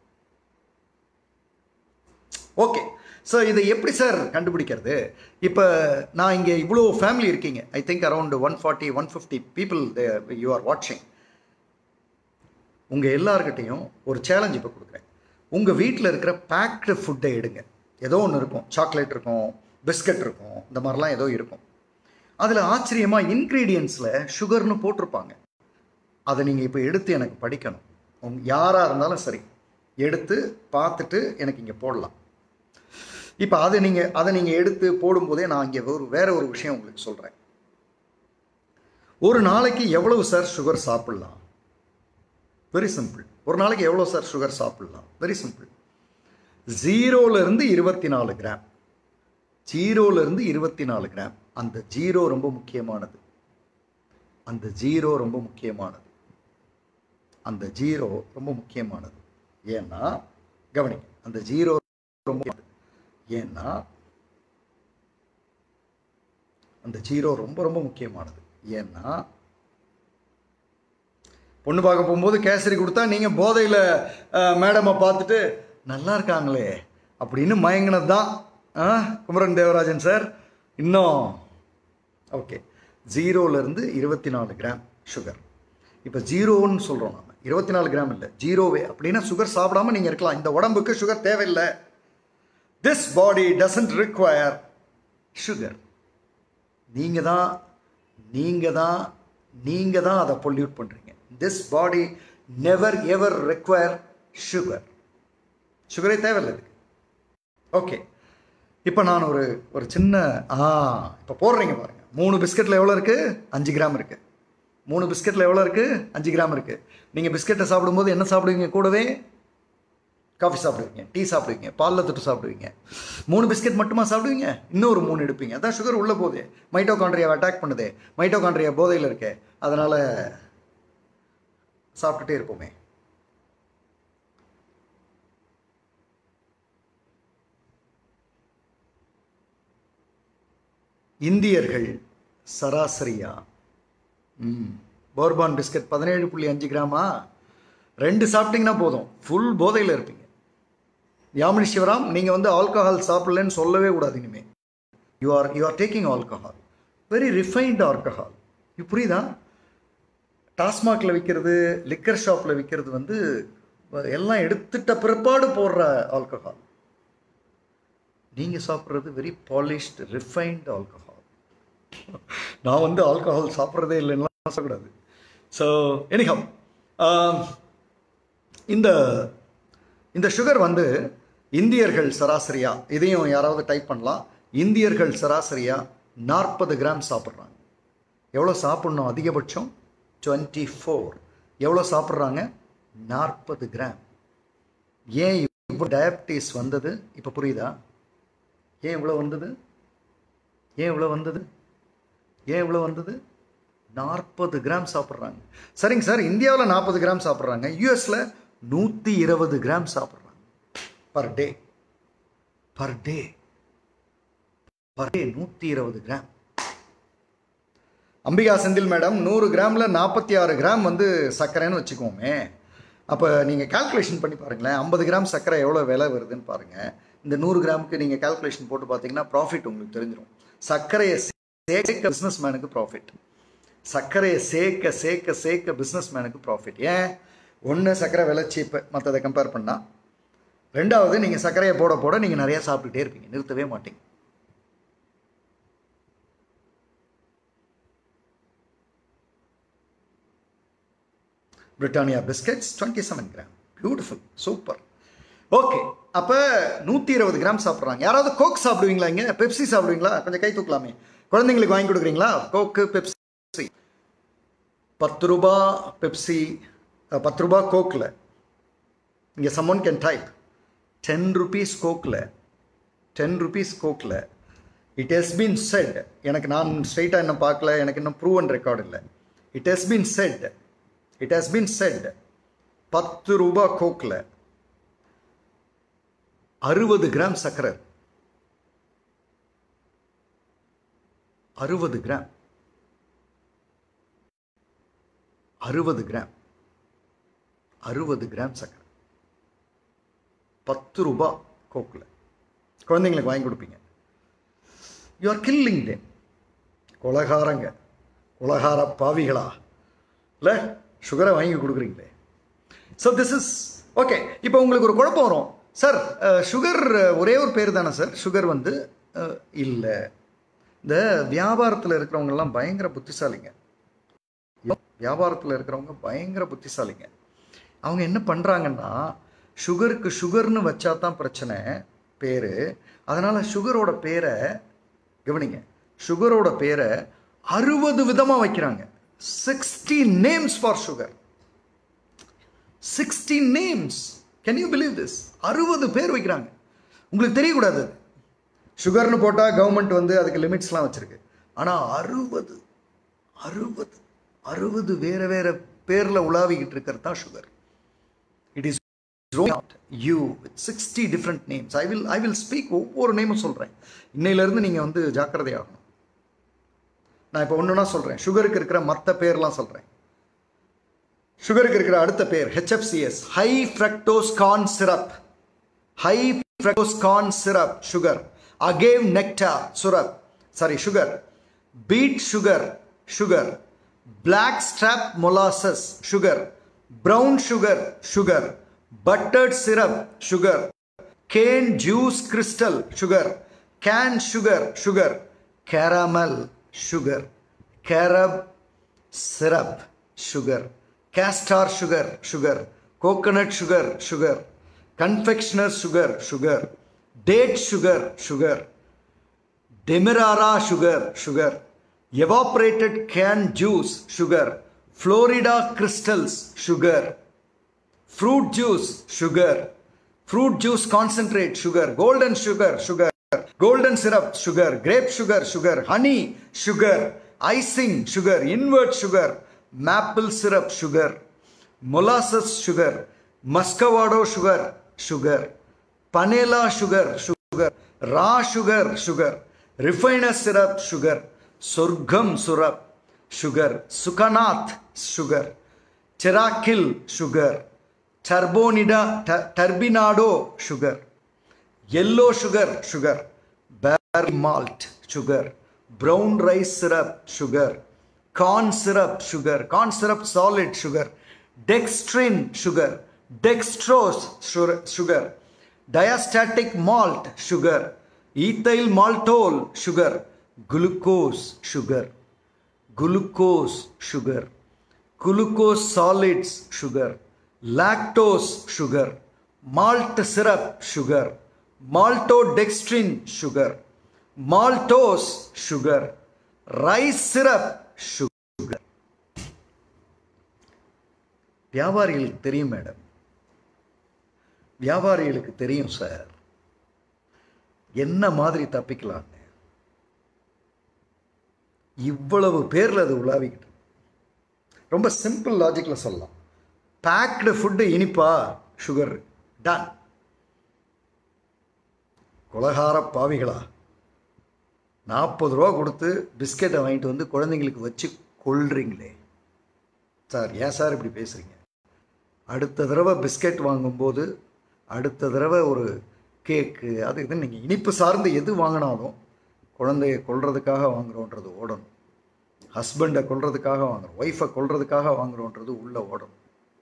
ஓகே ஸோ இதை எப்படி சார் கண்டுபிடிக்கிறது இப்போ நான் இங்கே இவ்வளோ ஃபேமிலி இருக்கீங்க I think around one forty one fifty people you are வாட்சிங் உங்கள் எல்லார்கிட்டையும் ஒரு சேலஞ்ச் இப்போ கொடுக்குறேன் உங்கள் வீட்டில் இருக்கிற பேக்டு ஃபுட்டை எடுங்க ஏதோ ஒன்று இருக்கும் சாக்லேட் இருக்கும் பிஸ்கட் இருக்கும் இந்த மாதிரிலாம் ஏதோ இருக்கும் அதில் ஆச்சரியமாக இன்க்ரீடியன்ஸில் சுகர்னு போட்டிருப்பாங்க அதை நீங்கள் இப்போ எடுத்து எனக்கு படிக்கணும் உங் யாராக இருந்தாலும் சரி எடுத்து பார்த்துட்டு எனக்கு இங்கே போடலாம் இப்போ அதை நீங்கள் அதை நீங்கள் எடுத்து போடும்போதே நான் இங்கே ஒரு வேற ஒரு விஷயம் உங்களுக்கு சொல்கிறேன் ஒரு நாளைக்கு எவ்வளவு சார் சுகர் சாப்பிட்லாம் வெரி சிம்பிள் ஒரு நாளைக்கு எவ்வளோ சார் சுகர் சாப்பிடலாம் வெரி சிம்பிள் ஜீரோலேருந்து இருபத்தி நாலு கிராம் ஜீரோலேருந்து இருபத்தி நாலு கிராம் அந்த ஜீரோ ரொம்ப முக்கியமானது அந்த ஜீரோ ரொம்ப முக்கியமானது அந்த ஜீரோ ரொம்ப முக்கியமானது ஏன்னா கவனிங்க அந்த ஜீரோ ரொம்ப முக்கியமானது. ஏன்னா அந்த ஜீரோ ரொம்ப ரொம்ப முக்கியமானது ஏன்னா பொண்ணு பார்க்க போகும்போது கேசரி கொடுத்தா நீங்கள் போதையில் மேடமை பார்த்துட்டு நல்லா இருக்காங்களே அப்படின்னு மயங்கினது தான் ஆ, குமரன் தேவராஜன் சார் இன்னும் ஓகே ஜீரோலேருந்து இருபத்தி நாலு கிராம் சுகர் இப்போ ஜீரோன்னு சொல்கிறோம் நம்ம இருபத்தி நாலு கிராம் இல்லை ஜீரோவே அப்படின்னா சுகர் சாப்பிடாம நீங்கள் இருக்கலாம் இந்த உடம்புக்கு சுகர் தேவையில்லை this body doesn't require sugar நீங்கள் தான் நீங்கள் தான் நீங்கள் தான் அதை பொல்யூட் பண்ணுறீங்க this body never ever require sugar சுகரே தேவையில்லை இதுக்கு ஓகே இப்போ நான் ஒரு ஒரு சின்ன ஆ இப்போ போடுறீங்க பாருங்க மூணு பிஸ்கட்டில் எவ்வளோ இருக்குது அஞ்சு கிராம் இருக்குது மூணு பிஸ்கட்டில் எவ்வளோ இருக்குது அஞ்சு கிராம் இருக்குது நீங்கள் பிஸ்கட்டை சாப்பிடும்போது என்ன சாப்பிடுவீங்க கூடவே காஃபி சாப்பிடுவீங்க டீ சாப்பிடுவீங்க பாலில் தொட்டு சாப்பிடுவீங்க மூணு பிஸ்கட் மட்டுமா சாப்பிடுவீங்க இன்னொரு மூணு எடுப்பீங்க அதான் சுகர் உள்ளே போகுது மைட்டோகாண்ட்ரியாவை அட்டாக் பண்ணுதே மைட்டோகாண்ட்ரியா போதையில் இருக்கே அதனால் சாப்பிட்டுட்டே இருப்போமே இந்தியர்கள் சராசரியா ம் போர்பான் பிஸ்கட் பதினேழு புள்ளி அஞ்சு கிராமா ரெண்டு சாப்பிட்டீங்கன்னா போதும் ஃபுல் போதையில் இருப்பீங்க யாமினி சிவராம் நீங்கள் வந்து ஆல்கஹால் சாப்பிடலன்னு சொல்லவே கூடாது இனிமே you are you are taking alcohol very refined alcohol இது புரியுதா டாஸ்மாகில் விற்கிறது லிக்கர் ஷாப்பில் விற்கிறது வந்து எல்லாம் எடுத்துட்ட பிற்பாடு போடுற ஆல்கஹால் நீங்கள் சாப்பிட்றது வெரி பாலிஷ்டு ரிஃபைன்டு ஆல்கஹால் நான் வந்து ஆல்கஹால் சாப்பிட்றதே இல்லைன்னா சொல்லக்கூடாது ஸோ எனிஹம் இந்த இந்த சுகர் வந்து இந்தியர்கள் சராசரியா இதையும் யாராவது டைப் பண்ணலாம் இந்தியர்கள் சராசரியா நாற்பது கிராம் சாப்பிட்றாங்க எவ்வளோ சாப்பிட்ணும் அதிகபட்சம் டுவெண்ட்டி ஃபோர் எவ்வளோ சாப்பிட்றாங்க நாற்பது கிராம் ஏன் இப்போ டயபிட்டிஸ் வந்தது இப்போ புரியுதா ஏன் இவ்வளோ வந்தது ஏன் இவ்வளோ வந்தது ஏன் இவ்வளோ வந்தது நாற்பது கிராம் சாப்பிட்றாங்க சரிங்க சார் இந்தியாவில் நாற்பது கிராம் சாப்பிட்றாங்க யூஎஸில் நூற்றி இருபது கிராம் சாப்பிட்றாங்க per day per day per day நூற்றி இருபது கிராம் அம்பிகா செந்தில் மேடம் நூறு கிராமில் நாற்பத்தி ஆறு கிராம் வந்து சர்க்கரைன்னு வச்சுக்கோமே அப்போ நீங்கள் கால்குலேஷன் பண்ணி பாருங்களேன் ஐம்பது கிராம் சர்க்கரை எவ்வளோ விலை வருதுன்னு பாருங்கள் இந்த நூறு கிராமுக்கு நீங்கள் கால்குலேஷன் போட்டு பார்த்தீங்கன்னா ப்ராஃபிட் உங்களுக்கு தெரிஞ்சிடும் சர்க்கரையை சேர்க்க பிஸ்னஸ் மேனுக்கு ப்ராஃபிட் சர்க்கரையை சேர்க்க சேர்க்க சேர்க்க பிஸ்னஸ் மேனுக்கு ப்ராஃபிட் ஏன் ஒன்று சர்க்கரை விலை சீப்பு மற்றதை கம்பேர் பண்ணால் ரெண்டாவது நீங்கள் சர்க்கரையை போட போட நீங்கள் நிறையா சாப்பிட்டுட்டே இருப்பீங்க நிறுத்தவே மாட்டீங்க Britannia biscuits twenty seven gram beautiful super okay அப்போ நூற்றி இருபது கிராம் சாப்பிட்றாங்க யாராவது கோக் சாப்பிடுவீங்களா இங்கே பெப்சி சாப்பிடுவீங்களா கொஞ்சம் கை தூக்கலாமே குழந்தைங்களுக்கு வாங்கி கொடுக்குறீங்களா கோக்கு பெப்சி பத்து ரூபா பெப்சி அஹ், பத்து ரூபா கோக்கில் இங்கே சம்மன் கேன் டைப் டென் ருபீஸ் கோக்கில் டென் ருபீஸ் கோக்கில் இட் ஹஸ் பீன் செட் எனக்கு நான் ஸ்ட்ரைட்டாக இன்னும் பார்க்கல எனக்கு இன்னும் ப்ரூவன் ரெக்கார்டு இல்லை it has been said it has been said பத்து ரூபா கோக்கில் அறுபது கிராம் சர்க்கரை அறுபது கிராம் அறுபது கிராம் அறுபது கிராம் சர்க்கரை பத்து ரூபா கோக்கில் குழந்தைங்களுக்கு வாங்கி கொடுப்பீங்க யூ ஆர் கில்லிங் தேம் கொலகாரங்க கொலகார பாவிகளா இல்லை சுகரை வாங்கி கொடுக்குறீங்களே ஸோ திஸ் இஸ் ஓகே இப்போ உங்களுக்கு ஒரு குழப்பம் வரும் சார் சுகர் ஒரே ஒரு பேர் தானே சார் சுகர் வந்து இல்லை இந்த வியாபாரத்தில் இருக்கிறவங்கெல்லாம் பயங்கர புத்திசாலிங்க வியாபாரத்தில் இருக்கிறவங்க பயங்கர புத்திசாலிங்க அவங்க என்ன பண்ணுறாங்கன்னா சுகருக்கு சுகர்னு வச்சா தான் பிரச்சனை பேர் அதனால் சுகரோட பேரை கவனிங்க சுகரோட பேரை அறுபது விதமாக வைக்கிறாங்க sixty names for sugar sixty names can you believe this அறுபது பேர் வைக்கிறாங்க உங்களுக்கு தெரியக்கூடாது அது. சுகர்னு போட்டால் கவர்மெண்ட் வந்து அதுக்கு லிமிட்ஸ்லாம் வச்சுருக்கு ஆனால் அறுபது அறுபது அறுபது வேற வேற பேரில் உலாவிக்கிட்டு இருக்கிறது தான் sugar it is you with sixty different names I will I will speak ஒவ்வொரு நேமும் சொல்கிறேன் இன்னையிலேருந்து நீங்கள் வந்து ஜாக்கிரதையாகணும் நான் இப்போ ஒன்றுனா சொல்கிறேன் சுகருக்கு இருக்கிற மற்ற பேர்லாம் சொல்கிறேன் சுகருக்கு இருக்கிற அடுத்த பேர் HFCS high fructose corn syrup high fructose corn syrup sugar agave nectar syrup sorry sugar beet sugar sugar black strap molasses sugar brown sugar sugar buttered syrup sugar cane juice crystal sugar cane sugar sugar caramel sugar carob syrup sugar castor sugar sugar coconut sugar sugar confectioner sugar sugar date sugar sugar demerara sugar sugar evaporated cane juice sugar Florida crystals sugar fruit juice sugar fruit juice concentrate sugar golden sugar sugar golden syrup sugar grape sugar sugar honey sugar icing sugar invert sugar maple syrup sugar molasses sugar muscovado sugar sugar panela sugar sugar raw sugar sugar refiner syrup sugar sorghum syrup sugar sucanat sugar செராக்கில் sugar turbinado turbinado sugar yellow sugar sugar berry malt sugar brown rice syrup sugar corn syrup sugar corn syrup solid sugar dextrin sugar dextrose su- sugar diastatic malt sugar ethyl maltol sugar glucose sugar glucose sugar glucose solids sugar lactose sugar malt syrup sugar maltodextrin sugar maltose sugar rice syrup sugar வியாபாரிகளுக்கு தெரியும் madam வியாபாரிகளுக்கு தெரியும் sir என்ன மாதிரி தப்பிக்கலான்னு இவ்வளவு பேர்ல அது உலாவிக்கிட்டு இருக்கு. ரொம்ப சிம்பிள் லாஜிக்கில் சொல்லலாம் பேக்டு ஃபுட்டு இனிப்பா சுகர் டன் குலகார பாவிகளா நாற்பது ரூபா கொடுத்து பிஸ்கெட்டை வாங்கிட்டு வந்து குழந்தைங்களுக்கு வச்சு கொள்றீங்களே சார் ஏன் சார் இப்படி பேசுகிறீங்க அடுத்த தடவை பிஸ்கெட் வாங்கும்போது அடுத்த தடவை ஒரு கேக்கு அது இது நீங்கள் இனிப்பு சார்ந்து எது வாங்கினாலும் குழந்தைய கொல்றதுக்காக வாங்குறோன்றது ஓடணும் ஹஸ்பண்டை கொல்றதுக்காக வாங்குறோம் ஒய்ஃபை கொல்றதுக்காக வாங்குறோன்றது உள்ள ஓடணும்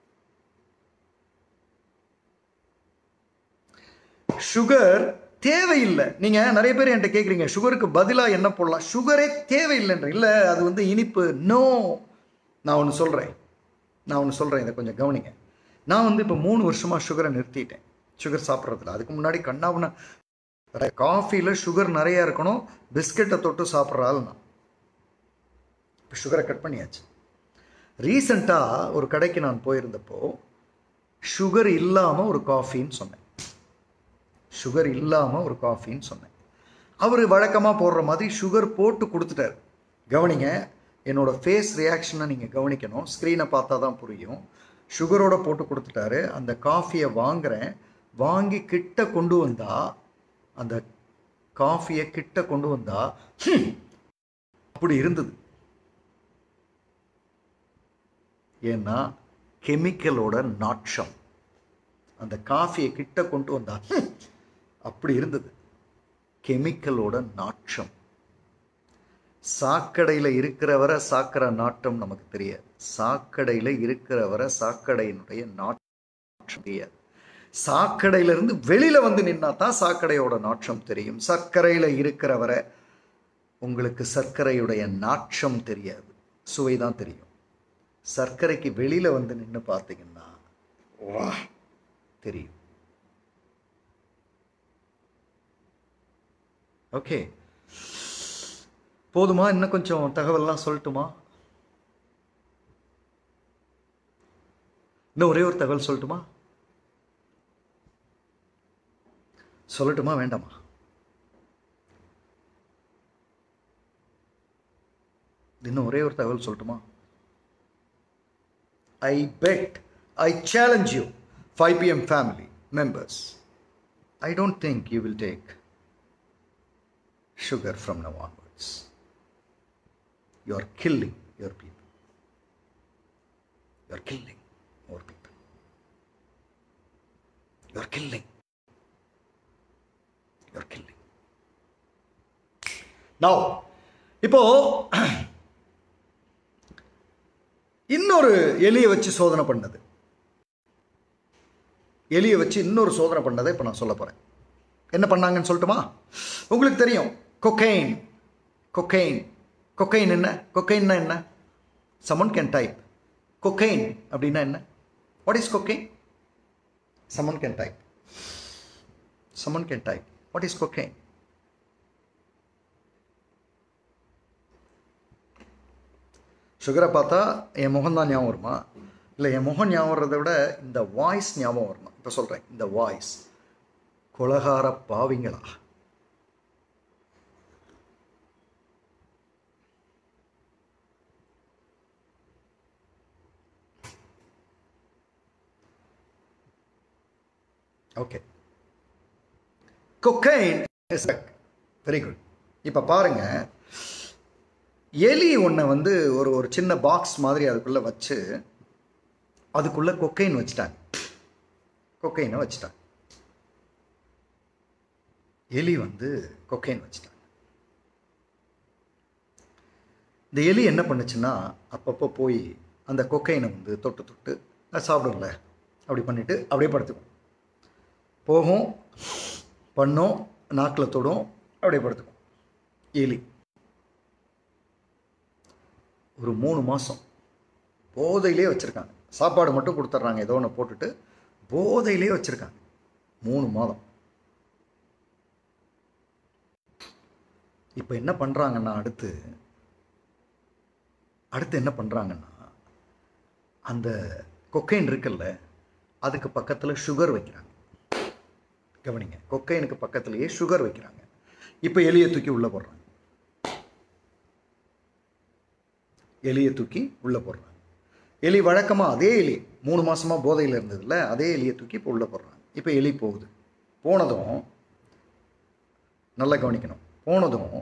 சுகர் தேவையில்லை நீங்க நிறைய பேர் என்கிட்ட கேட்குறீங்க சுகருக்கு பதிலாக என்ன போடலாம் சுகரே தேவையில்லைன்ற இல்லை அது வந்து இனிப்பு நோ நான் ஒன்று சொல்கிறேன் நான் ஒன்று சொல்கிறேன் இதை கொஞ்சம் கவனிங்க நான் வந்து இப்போ மூணு வருஷமாக சுகரை நிறுத்திட்டேன் சுகர் சாப்பிட்றதுல அதுக்கு முன்னாடி கண்ணாவுன காஃபியில் சுகர் நிறைய இருக்கணும் பிஸ்கெட்டை தொட்டு சாப்பிட்ற ஆள் நான் இப்போ சுகரை கட் பண்ணியாச்சு ரீசண்டாக ஒரு கடைக்கு நான் போயிருந்தப்போ சுகர் இல்லாமல் ஒரு காஃபின்னு சொன்னேன் சுகர் இல்லாமல் ஒரு காஃபின்னு சொன்னேன் அவர் வழக்கமாக போடுற மாதிரி சுகர் போட்டு கொடுத்துட்டார் கவனிங்க என்னோட ஃபேஸ் ரியாக்ஷனை நீங்கள் கவனிக்கணும் ஸ்க்ரீனை பார்த்தா தான் புரியும் சுகரோட போட்டு கொடுத்துட்டாரு அந்த காஃபியை வாங்குறேன் வாங்கி கிட்ட கொண்டு வந்தா அந்த காஃபியை கிட்ட கொண்டு வந்தா ஹம், அப்படி இருந்தது ஏன்னா கெமிக்கலோட நாட்சம் அந்த காஃபியை கிட்ட கொண்டு வந்தா ஹம், அப்படி இருந்தது கெமிக்கலோட நாட்சம் சாக்கடையில் இருக்கிறவரை சாக்கடை நாட்டம் நமக்கு தெரியாது சாக்கடையில் இருக்கிறவரை சாக்கடையினுடைய நாட்டம் தெரியாது சாக்கடையிலிருந்து வெளியில வந்து நின்னா தான் சாக்கடையோட நாற்றம் தெரியும் சர்க்கரையில் இருக்கிறவரை உங்களுக்கு சர்க்கரையுடைய நாற்றம் தெரியாது சுவை தான் தெரியும் சர்க்கரைக்கு வெளியில வந்து நின்று பார்த்தீங்கன்னா வா தெரியும் ஓகே போதுமா இன்னும் கொஞ்சம் தகவல்லாம் சொல்லட்டுமா இன்னும் ஒரே ஒரு தகவல் சொல்லட்டுமா சொல்லட்டுமா வேண்டாமா இன்னும் ஒரே ஒரு தகவல் சொல்லட்டுமா I bet I challenge you five PM family members I don't think you will take sugar from now onwards. You are killing your people. You are killing more people. You are killing. You are killing. Now, இப்போ இன்னொரு எலியை வச்சு சோதனை பண்ணது எலியை வச்சு இன்னொரு சோதனை பண்ணதை இப்போ நான் சொல்ல போறேன் என்ன பண்ணாங்கன்னு சொல்லட்டுமா உங்களுக்கு தெரியும் கொக்கைன் கொக்கைன் கொக்கைன் என்ன கொக்கைன்னா என்ன சமன் கேன் டைப் கொக்கைன் அப்படின்னா என்ன வாட் இஸ் கொக்கைன் சமன் கேன் டைப் சமன் கேன் டைப் வாட் இஸ் கொக்கைன் சுகரை பார்த்தா என் முகம் தான் ஞாபகம் வருமா இல்லை என் முகம் ஞாபகம் வர்றதை விட இந்த வாய்ஸ் ஞாபகம் வரணும் இப்போ சொல்கிறேன் இந்த வாய்ஸ் கொலகார பாவிங்களா okay cocaine is very good இப்போ பாருங்க எலி ஒன்றை வந்து ஒரு ஒரு சின்ன பாக்ஸ் மாதிரி அதுக்குள்ளே வச்சு அதுக்குள்ளே கொக்கைன் வச்சுட்டாங்க கொக்கைனை வச்சுட்டாங்க எலி வந்து கொக்கைன் வச்சுட்டாங்க இந்த எலி என்ன பண்ணுச்சுன்னா அப்பப்போ போய் அந்த கொக்கைனை வந்து தொட்டு தொட்டு அது சாப்பிடும்ல அப்படி பண்ணிட்டு அப்படியே படுத்துக்கும் போகும் பண்ணும் நாக்கில் தொடும் அப்படியே படுத்துக்கும் எலி ஒரு மூணு மாதம் போதையிலே வச்சுருக்காங்க சாப்பாடு மட்டும் கொடுத்துட்றாங்க ஏதோ ஒன்று போட்டுட்டு போதையிலே வச்சுருக்காங்க மூணு மாதம் இப்போ என்ன பண்ணுறாங்கன்னா அடுத்து அடுத்து என்ன பண்ணுறாங்கன்னா அந்த கொக்கைன் இருக்குல்ல அதுக்கு பக்கத்தில் சுகர் வைக்கிறாங்க கவனிங்க கொக்கைனுக்கு பக்கத்துலேயே சுகர் வைக்கிறாங்க இப்போ எலியை தூக்கி உள்ளே போடுறாங்க எலியை தூக்கி உள்ளே போடுறாங்க எலி வழக்கமாக அதே எலி மூணு மாதமாக போதையில் இருந்ததில்ல அதே எலியை தூக்கி இப்போ உள்ளே போடுறாங்க இப்போ எலி போகுது போனதும் நல்லா கவனிக்கணும் போனதும்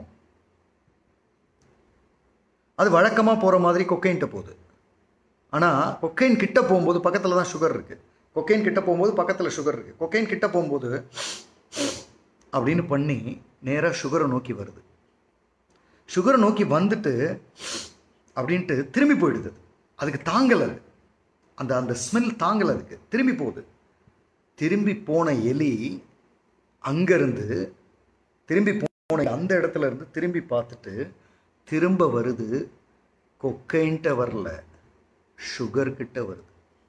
அது வழக்கமாக போகிற மாதிரி கொக்கைன்ட்ட போகுது ஆனால் கொக்கைன் கிட்ட போகும்போது பக்கத்தில் தான் சுகர் இருக்குது கொக்கைன் கிட்ட போகும்போது பக்கத்தில் சுகர் இருக்குது கொக்கைன் கிட்ட போகும்போது அப்படின்னு பண்ணி நேராக சுகரை நோக்கி வருது சுகரை நோக்கி வந்துட்டு அப்படின்ட்டு திரும்பி போயிடுது அதுக்கு தாங்கலை அது அந்த அந்த ஸ்மெல் தாங்கலை அதுக்கு திரும்பி போகுது திரும்பி போன எலி அங்கேருந்து திரும்பி போன அந்த இடத்துல இருந்து திரும்பி பார்த்துட்டு திரும்ப வருது கொக்கைன்ட்ட வரல சுகர் கிட்ட வருது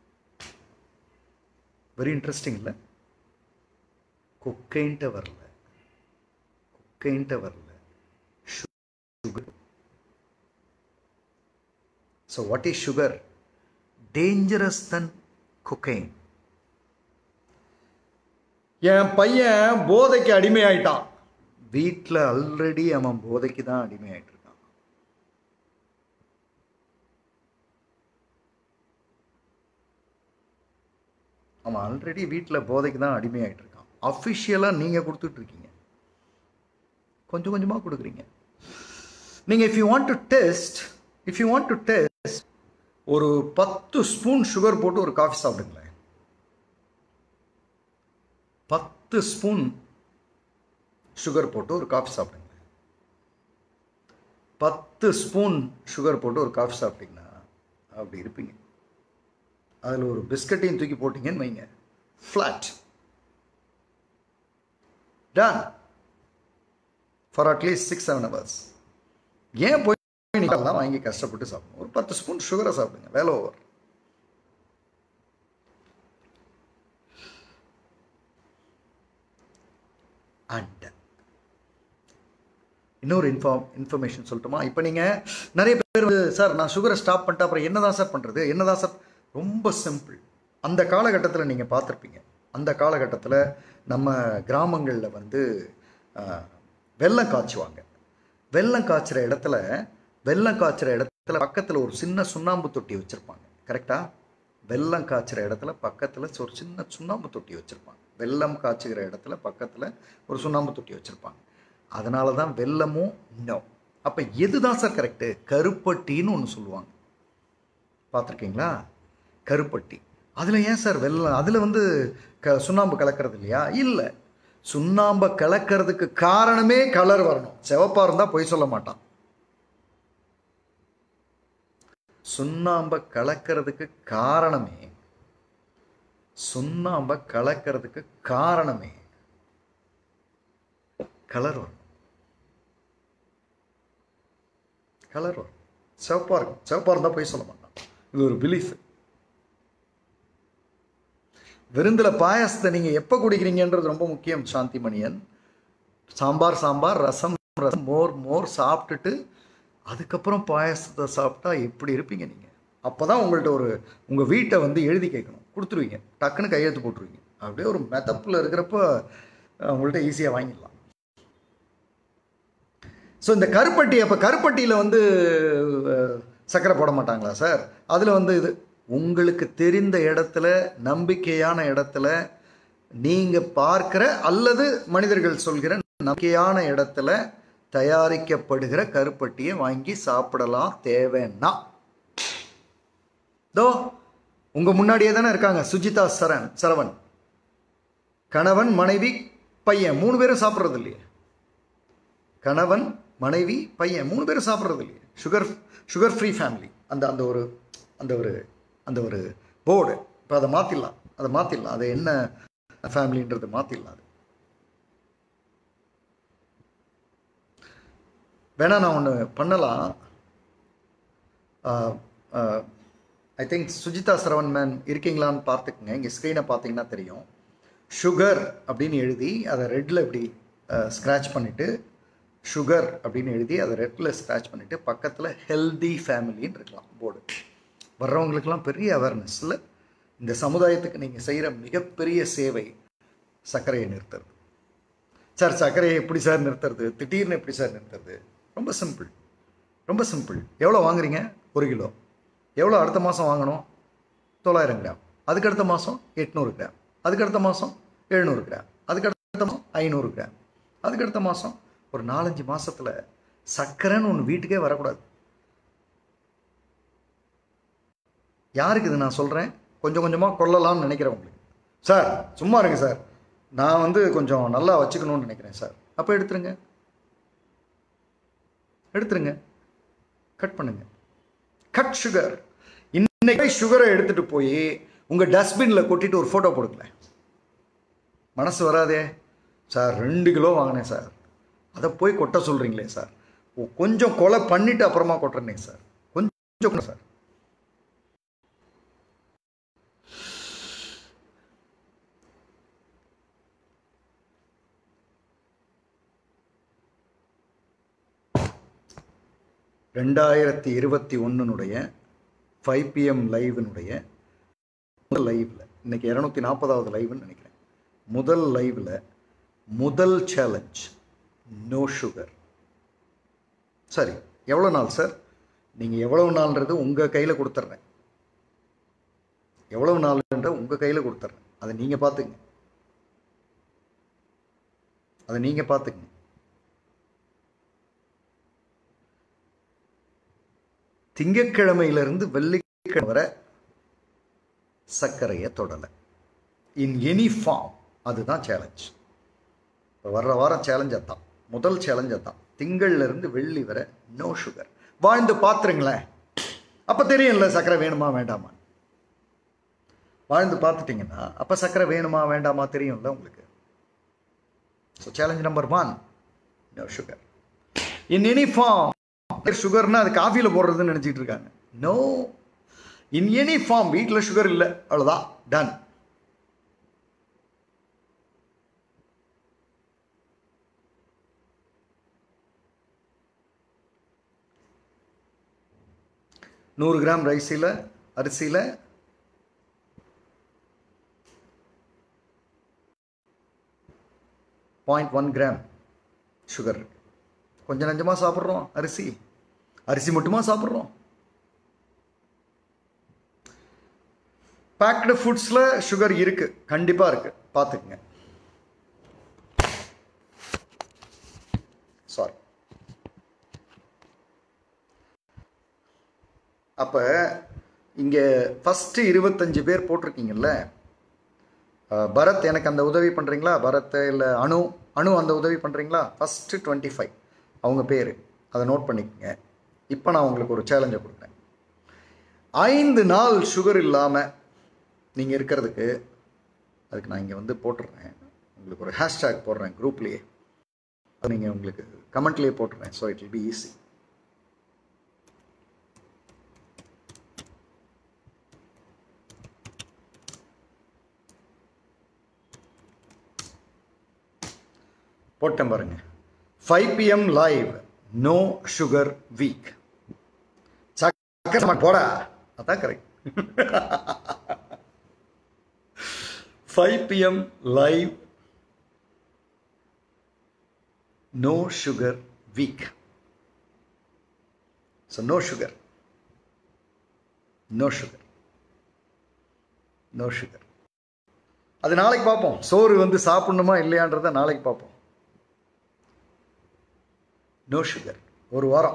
வெரி இன்ட்ரெஸ்டிங் இல்லை கொக்கைன்ட்ட வரல கொக்கைன்ட்ட வரல sugar so what is sugar dangerous than cocaine என் பையன் போதைக்கு அடிமையாயிட்டான் வீட்டில் ஆல்ரெடி அவன் போதைக்கு தான் அடிமையாயிட்டு இருக்கான் அவன் ஆல்ரெடி வீட்டில் போதைக்கு தான் அடிமையாயிட்டு இருக்கான் அஃபிஷியலாக நீங்கள் கொடுத்துட்டு இருக்கீங்க கொஞ்சம் கொஞ்சமாக கொடுக்குறீங்க நீங்கள் if you want to test if you want to test ஒரு பத்து ஸ்பூன் சுகர் போட்டு ஒரு காஃபி சாப்பிடுங்களேன் பத்து ஸ்பூன் சுகர் போட்டு ஒரு காஃபி சாப்பிடுங்க பத்து ஸ்பூன் சுகர் போட்டு ஒரு காஃபி சாப்பிட்டீங்கன்னா அப்படி இருப்பீங்க அதில் ஒரு பிஸ்கட்டையும் தூக்கி போட்டீங்கன்னு வைங்க flat done for at least six seven hours ஏன் போய் நீங்கள்லாம் வாங்கி கஷ்டப்பட்டு சாப்பிடணும் ஒரு பத்து ஸ்பூன் சுகரை சாப்பிடுங்க வேலை ஓவர் அண்ட் இன்னொரு இன்ஃபார்ம் இன்ஃபர்மேஷன் சொல்லட்டுமா இப்போ நீங்கள் நிறைய பேர் வந்து சார் நான் சுகரை ஸ்டாப் பண்ணிட்டு அப்புறம் என்ன தான் சார் பண்ணுறது என்ன தான் சார் ரொம்ப சிம்பிள் அந்த காலகட்டத்தில் நீங்கள் பார்த்துருப்பீங்க அந்த காலகட்டத்தில் நம்ம கிராமங்களில் வந்து ஆஹ், வெல்லம் காய்ச்சுவாங்க வெல்லம் காய்ச்சுற இடத்துல வெல்லம் காய்ச்சுற இடத்துல பக்கத்தில் ஒரு சின்ன சுண்ணாம்பு தொட்டி வச்சுருப்பாங்க கரெக்டாக வெல்லம் காய்ச்சுற இடத்துல பக்கத்தில் ஒரு சின்ன சுண்ணாம்பு தொட்டி வச்சுருப்பாங்க வெல்லம் காய்ச்சுகிற இடத்துல பக்கத்தில் ஒரு சுண்ணாம்பு தொட்டி வச்சுருப்பாங்க அதனால தான் வெல்லமும் நோ அப்போ எதுதான் சார் கரெக்டு கருப்பட்டின்னு ஒன்று சொல்லுவாங்க பார்த்துருக்கீங்களா கருப்பட்டி அதில் ஏன் சார் வெல்லம் அதில் வந்து க சுண்ணாம்பு கலக்கிறது இல்லையா இல்லை சுண்ணாம்பை கலக்கிறதுக்கு காரணமே கலர் வரணும் சிவப்பாக இருந்தால் பொய் சொல்ல மாட்டான் சுண்ணாம்பை கலக்கிறதுக்கு காரணமே சுண்ணாம்பை கலக்கிறதுக்கு காரணமே கலர் வரும் கலர் வரும் சிவப்பாக இருக்கும் சிவப்பாக இருந்தால் போய் சொல்ல மாட்டான் இது ஒரு பிலீஃப் விருந்தில் பாயாசத்தை நீங்கள் எப்போ குடிக்கிறீங்கன்றது ரொம்ப முக்கியம் சாந்தி மணியன் சாம்பார் சாம்பார் ரசம் ரசம் மோர் மோர் சாப்பிட்டுட்டு அதுக்கப்புறம் பாயாசத்தை சாப்பிட்டா எப்படி இருப்பீங்க நீங்கள் அப்போ தான் உங்கள்கிட்ட ஒரு உங்கள் வீட்டை வந்து எழுதி கேட்கணும் கொடுத்துருவீங்க டக்குன்னு கையெழுத்து போட்டுருவீங்க அப்படியே ஒரு மெதப்பில் இருக்கிறப்ப அஹ், உங்கள்கிட்ட ஈஸியாக வாங்கிடலாம் ஸோ இந்த கருப்பட்டி அப்போ கருப்பட்டியில் வந்து அஹ், சர்க்கரை போட மாட்டாங்களா சார் அதில் வந்து இது உங்களுக்கு தெரிந்த இடத்துல நம்பிக்கையான இடத்துல நீங்கள் பார்க்கிற அல்லது மனிதர்கள் சொல்கிற நம்பிக்கையான இடத்துல தயாரிக்கப்படுகிற கருப்பட்டியை வாங்கி சாப்பிடலாம் தேவைன்னா தோ உங்கள் முன்னாடியே தானே இருக்காங்க சுஜிதா சரண் சரவன் கணவன் மனைவி பையன் மூணு பேரும் சாப்பிட்றது இல்லையே கணவன் மனைவி பையன் மூணு பேரும் சாப்பிட்றது இல்லையே சுகர் சுகர் ஃப்ரீ ஃபேமிலி அந்த அந்த ஒரு அந்த ஒரு அந்த ஒரு போர்டு இப்போ அதை மாற்றிடலாம் அதை மாற்றிடலாம் அதை என்ன ஃபேமிலின்றது மாற்றிடலாம் அது வேணா நான் ஒன்று பண்ணலாம் I think Sujitha Saravanan இருக்கீங்களான்னு பார்த்துக்குங்க இங்கே ஸ்க்ரீனை பார்த்தீங்கன்னா தெரியும் சுகர் அப்படின்னு எழுதி அதை ரெட்டில் இப்படி ஸ்க்ராட்ச் பண்ணிவிட்டு சுகர் அப்படின்னு எழுதி அதை ரெட்டில் ஸ்க்ராட்ச் பண்ணிவிட்டு பக்கத்தில் ஹெல்தி ஃபேமிலின்னு இருக்கலாம் போர்டு வர்றவங்களுக்கெல்லாம் பெரிய அவேர்னஸ் இல்லை இந்த சமுதாயத்துக்கு நீங்கள் செய்கிற மிகப்பெரிய சேவை சர்க்கரையை நிறுத்துறது சார் சர்க்கரையை எப்படி சார் நிறுத்துறது திடீர்னு எப்படி சார் நிறுத்துறது ரொம்ப சிம்பிள் ரொம்ப சிம்பிள் எவ்வளோ வாங்குறீங்க ஒரு கிலோ எவ்வளோ அடுத்த மாதம் வாங்கணும் தொள்ளாயிரம் கிராம் அதுக்கு அடுத்த மாதம் எட்நூறு கிராம் அதுக்கு அடுத்த மாதம் எழுநூறு கிராம் அதுக்கு அடுத்த மாதம் ஐநூறு கிராம் அதுக்கு அடுத்த மாதம் ஒரு நாலஞ்சு மாசத்துல சர்க்கரைன்னு ஒன்று வீட்டுக்கே வரக்கூடாது யாருக்கு இது நான் சொல்கிறேன் கொஞ்சம் கொஞ்சமாக கொள்ளலாம்னு நினைக்கிறவங்களுக்கு சார் சும்மா இருங்க சார் நான் வந்து கொஞ்சம் நல்லா வச்சுக்கணும்னு நினைக்கிறேன் சார் அப்போ எடுத்துருங்க எடுத்துருங்க கட் பண்ணுங்க கட் சுகர் இன்னைக்கு சுகரை எடுத்துட்டு போய் உங்க டஸ்ட்பின்ல கொட்டிட்டு ஒரு போட்டோ போடுங்களேன் மனசு வராதே சார் ரெண்டு கிலோ வாங்கினேன் சார் அதை போய் கொட்ட சொல்றீங்களே சார் ஓ, கொஞ்சம் கொலை பண்ணிட்டு அப்புறமா கொட்டுறேனே சார் கொஞ்சம் சார் ரெண்டாயிரத்தி இருபத்தி ஒன்றுனுடைய ஃபைவ் பிஎம் லைவினுடைய முதல் லைவில் இன்னைக்கு இரநூத்தி நாற்பதாவது லைவ்னு நினைக்கிறேன் முதல் லைவில் முதல் சேலஞ்ச் நோ சுகர் சரி எவ்வளோ நாள் சார் நீங்கள் எவ்வளவு நாள்ன்றது உங்கள் கையில் கொடுத்துட்றேன் எவ்வளவு நாள்ன்ற உங்கள் கையில் கொடுத்துட்றேன் அதை நீங்கள் பார்த்துங்க அதை நீங்கள் பார்த்துக்குங்க திங்கட்கிழமையிலிருந்து வெள்ளிக்கிழமை வரை சர்க்கரையை தொடலை இன் எனி ஃபார்ம் அதுதான் சேலஞ்ச் இப்போ வர்ற வாரம் சேலஞ்ச் அதான் முதல் சேலஞ்ச் அதான் திங்கள்ல இருந்து வெள்ளி வரை நோ சுகர் வாழ்ந்து பார்த்துருங்களேன் அப்போ தெரியும்ல சர்க்கரை வேணுமா வேண்டாமா வாழ்ந்து பார்த்துட்டீங்கன்னா அப்போ சர்க்கரை வேணுமா வேண்டாமா தெரியும்ல உங்களுக்கு so challenge number one no sugar in any form சுகர்னா அது காஃபியில் போடுறதுன்னு நினச்சிட்டு இருக்காங்க நோ இன் எனி ஃபார்ம் வீட்டில் சுகர் இல்லை அவ்வளோதான் டன் நூறு கிராம் ரைஸில் அரிசியில் பாயிண்ட் ஒன் கிராம் சுகர் இருக்கு கொஞ்சம் நஞ்சமாக சாப்பிட்றோம் அரிசி அரிசி மட்டுமா சாப்பிட்றோம் பேக்டு ஃபுட்ஸில் சுகர் இருக்கு கண்டிப்பாக இருக்கு பார்த்துக்குங்க சாரி அப்போ இங்கே ஃபஸ்ட்டு இருபத்தஞ்சு பேர் போட்டிருக்கீங்கல்ல அஹ், பரத் எனக்கு அந்த உதவி பண்ணுறீங்களா பரத் இல்லை அணு அணு அந்த உதவி பண்ணுறீங்களா ஃபஸ்ட்டு டுவெண்ட்டி ஃபைவ் அவங்க பேர் அதை நோட் பண்ணிக்கோங்க இப்போ நான் உங்களுக்கு ஒரு சேலஞ்சை கொடுக்குறேன் ஐந்து நாள் சுகர் இல்லாமல் நீங்கள் இருக்கிறதுக்கு அதுக்கு நான் இங்கே வந்து போட்டுடுறேன் உங்களுக்கு ஒரு ஹேஷ்டேக் போடுறேன் குரூப்லேயே அது நீங்கள் உங்களுக்கு கமெண்ட்லேயே போட்டுறேன் so it will be easy போட்டேன் பாருங்க five PM live no sugar week சக்கரை போடா அதான் correct five PM live no sugar week so no sugar no sugar no sugar அது நாளைக்கு பார்ப்போம் சோறு வந்து சாப்பிடணுமா இல்லையான்றதை நாளைக்கு பார்ப்போம் நோ சுகர் ஒரு வாரம்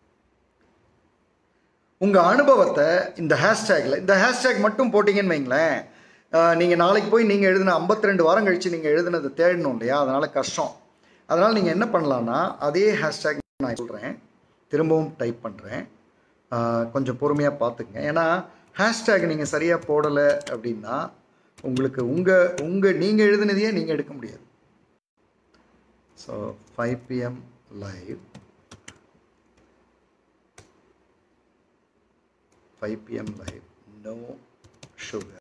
உங்கள் அனுபவத்தை இந்த ஹேஷ்டேக்கில் இந்த ஹேஷ்டேக் மட்டும் போட்டிங்கன்னு வைங்களேன் நீங்கள் நாளைக்கு போய் நீங்கள் எழுதின 52 வாரம் கழித்து நீங்கள் எழுதுனது தேடணும் இல்லையா அதனால் கஷ்டம் அதனால் நீங்கள் என்ன பண்ணலான்னா அதே ஹேஷ்டேக் நான் சொல்கிறேன் திரும்பவும் டைப் பண்ணுறேன் கொஞ்சம் பொறுமையாக பார்த்துக்குங்க ஏன்னா ஹேஷ்டேக் நீங்கள் சரியாக போடலை அப்படின்னா உங்களுக்கு உங்கள் உங்கள் நீங்கள் எழுதுனதையே நீங்கள் எடுக்க முடியாது so five PM live five PM live no sugar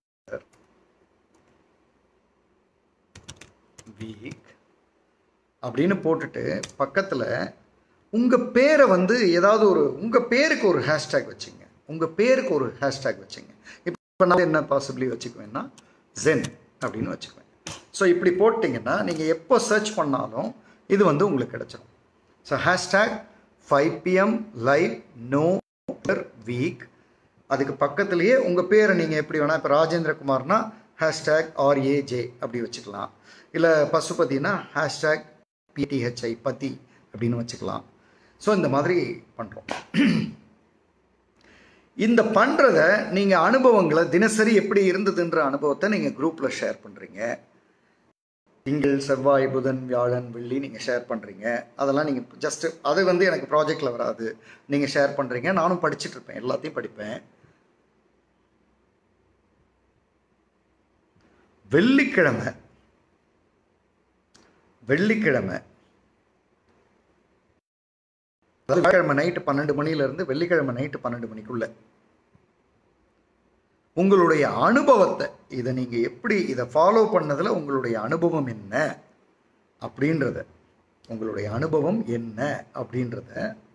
week அப்படின்னு போட்டுட்டு பக்கத்தில் உங்கள் பேரை வந்து ஏதாவது ஒரு உங்கள் பேருக்கு ஒரு ஹேஷ்டேக் வச்சுங்க உங்கள் பேருக்கு ஒரு ஹேஷ்டேக் வச்சுங்க இப்போ நான் என்ன பாசிபிளி வச்சுக்குவேன்னா ஜென் அப்படின்னு வச்சுக்குவேன் ஸோ இப்படி போட்டிங்கன்னா நீங்கள் எப்போ சர்ச் பண்ணாலும் இது வந்து உங்களுக்கு கிடைச்சிடும் so hashtag five PM live no week அதுக்கு பக்கத்துலேயே உங்கள் பேரை நீங்கள் எப்படி வேணால் இப்போ ராஜேந்திர குமார்னா ஹேஷ்டேக் ஆர்ஏஜே அப்படி வச்சுக்கலாம் இல்லை பசுபதினா ஹேஷ்டேக் பிடிஹெச்ஐ பதி அப்படின்னு வச்சுக்கலாம் ஸோ இந்த மாதிரி பண்ணுறோம் இந்த பண்ணுறத நீங்கள் அனுபவங்களை தினசரி எப்படி இருந்ததுன்ற அனுபவத்தை நீங்கள் குரூப்பில் ஷேர் பண்ணுறீங்க திங்கள் செவ்வாய் புதன் வியாழன் வெள்ளி நீங்கள் ஷேர் பண்ணுறீங்க அதெல்லாம் நீங்கள் ஜஸ்ட் அது வந்து எனக்கு ப்ராஜெக்டில் வராது நீங்கள் ஷேர் பண்ணுறீங்க நானும் படிச்சுட்டு இருப்பேன் எல்லாத்தையும் படிப்பேன் வெள்ளிக்கிழமை வெள்ளிக்கிழமை அதாவது வெள்ளிக்கிழமை நைட்டு பன்னெண்டு மணிலேருந்து வெள்ளிக்கிழமை நைட்டு பன்னெண்டு மணிக்குள்ள உங்களுடைய அனுபவத்தை இதை நீங்கள் எப்படி இதை ஃபாலோ பண்ணதில் உங்களுடைய அனுபவம் என்ன அப்படின்றத உங்களுடைய அனுபவம் என்ன அப்படின்றத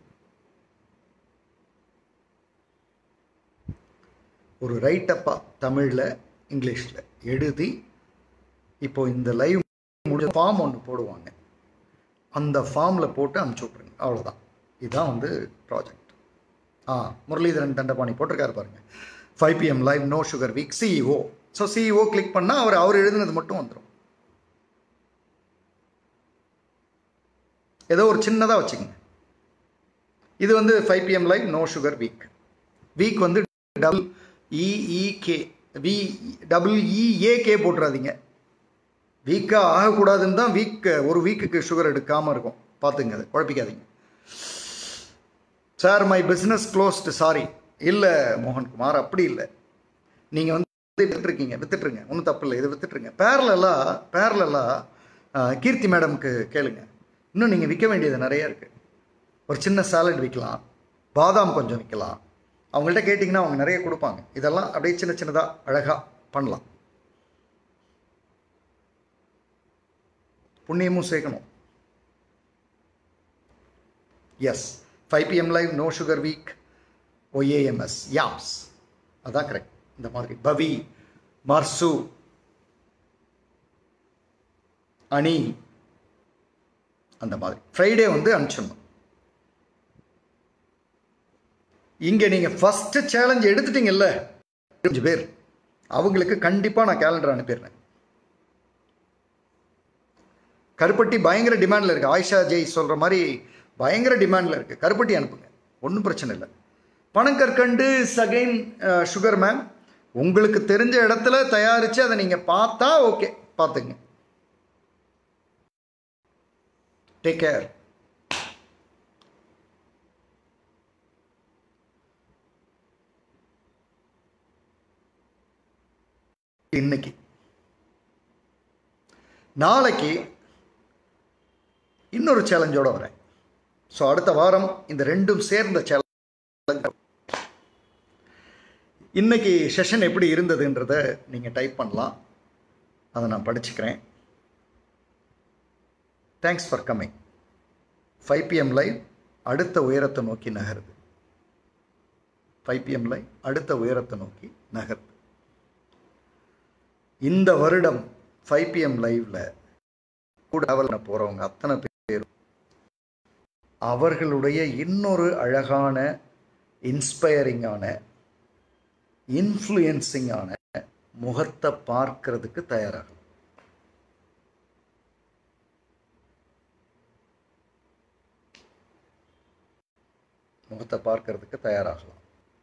ஒரு ரைட்டப்பா தமிழில் இங்கிலீஷில் எழுதி இப்போ இந்த லைவ் முடிஞ்ச ஃபார்ம் ஒன்று போடுவாங்க அந்த ஃபார்மில் போட்டு அனுப்பிச்சி விட்ருங்க அவ்வளோதான் இதுதான் வந்து ப்ராஜெக்ட் ஆ முரளிதரன் தண்டபாணி போட்டிருக்காரு பாருங்க five PM live no sugar week CEO so CEO click பண்ணால் அவர் அவர் எழுதுனது மட்டும் வந்துடும் ஏதோ ஒரு சின்னதாக வச்சுக்கோங்க இது வந்து five PM live no sugar week week வந்து double E E K V double E A K போட்டுறாதீங்க வீக்காக ஆகக்கூடாதுன்னு தான் வீக் ஒரு வீக்குக்கு சுகர் எடுக்காமல் இருக்கும் பார்த்துங்க அதை குழப்பிக்காதீங்க sir my business closed sorry இல்லை மோகன்குமார் அப்படி இல்லை நீங்கள் வந்து வித்துட்ருக்கீங்க வித்துட்ருங்க ஒன்றும் தப்பு இல்லை இதை வித்துட்ருங்க பேரலெல்லாம் பேரலெல்லாம் கீர்த்தி மேடம்க்கு கேளுங்க இன்னும் நீங்கள் விற்க வேண்டியது நிறைய இருக்குது ஒரு சின்ன சாலட் விற்கலாம் பாதாம் கொஞ்சம் விற்கலாம் அவங்கள்ட்ட கேட்டிங்கன்னா அவங்க நிறைய கொடுப்பாங்க இதெல்லாம் அப்படியே சின்ன சின்னதாக அழகாக பண்ணலாம் புண்ணியமும் சேர்க்கணும் yes five PM live no sugar week O A M S யாம்ஸ் அதான் கரெக்ட் இந்த மாதிரி பவி மர்சு அணி அந்த மாதிரி ஃப்ரைடே வந்து அனுப்பிச்சிடணும் இங்கே நீங்கள் ஃபஸ்ட்டு சேலஞ்ச் எடுத்துட்டீங்கல்ல அஞ்சு பேர் அவங்களுக்கு கண்டிப்பாக நான் கேலண்டர் அனுப்பிடுறேன் கருப்பட்டி பயங்கர டிமாண்டில் இருக்குது ஆயிஷா ஜெய் சொல்கிற மாதிரி பயங்கர டிமாண்டில் இருக்குது கருப்பட்டி அனுப்புங்க ஒன்றும் பிரச்சனை இல்லை பனங்கற்கண்டு சகைன் சுகர் மேம் உங்களுக்கு தெரிஞ்ச இடத்துல தயாரித்து அதை நீங்கள் பார்த்தா ஓகே பார்த்துங்க டேக் கேர் இன்னைக்கு நாளைக்கு இன்னொரு சேலஞ்சோட வரேன் ஸோ அடுத்த வாரம் இந்த ரெண்டும் சேர்ந்த சேலஞ்ச் இன்னைக்கு செஷன் எப்படி இருந்ததுன்றத நீங்கள் டைப் பண்ணலாம் அதை நான் படிச்சுக்கிறேன் thanks for coming five PM live அடுத்த உயரத்தை நோக்கி நகருது ஃபைவ் பிஎம் லைவ் அடுத்த உயரத்தை நோக்கி நகருது இந்த வருடம் ஃபைவ் பிஎம் லைவ்ல கூட பண்ண போகிறவங்க அத்தனை பேரும் அவர்களுடைய இன்னொரு அழகான இன்ஸ்பயரிங்கான இன்ஃப்ளூயன்சிங்கான முகத்தை பார்க்கறதுக்கு தயாராகும் முகத்தை பார்க்கறதுக்கு தயாராகலாம்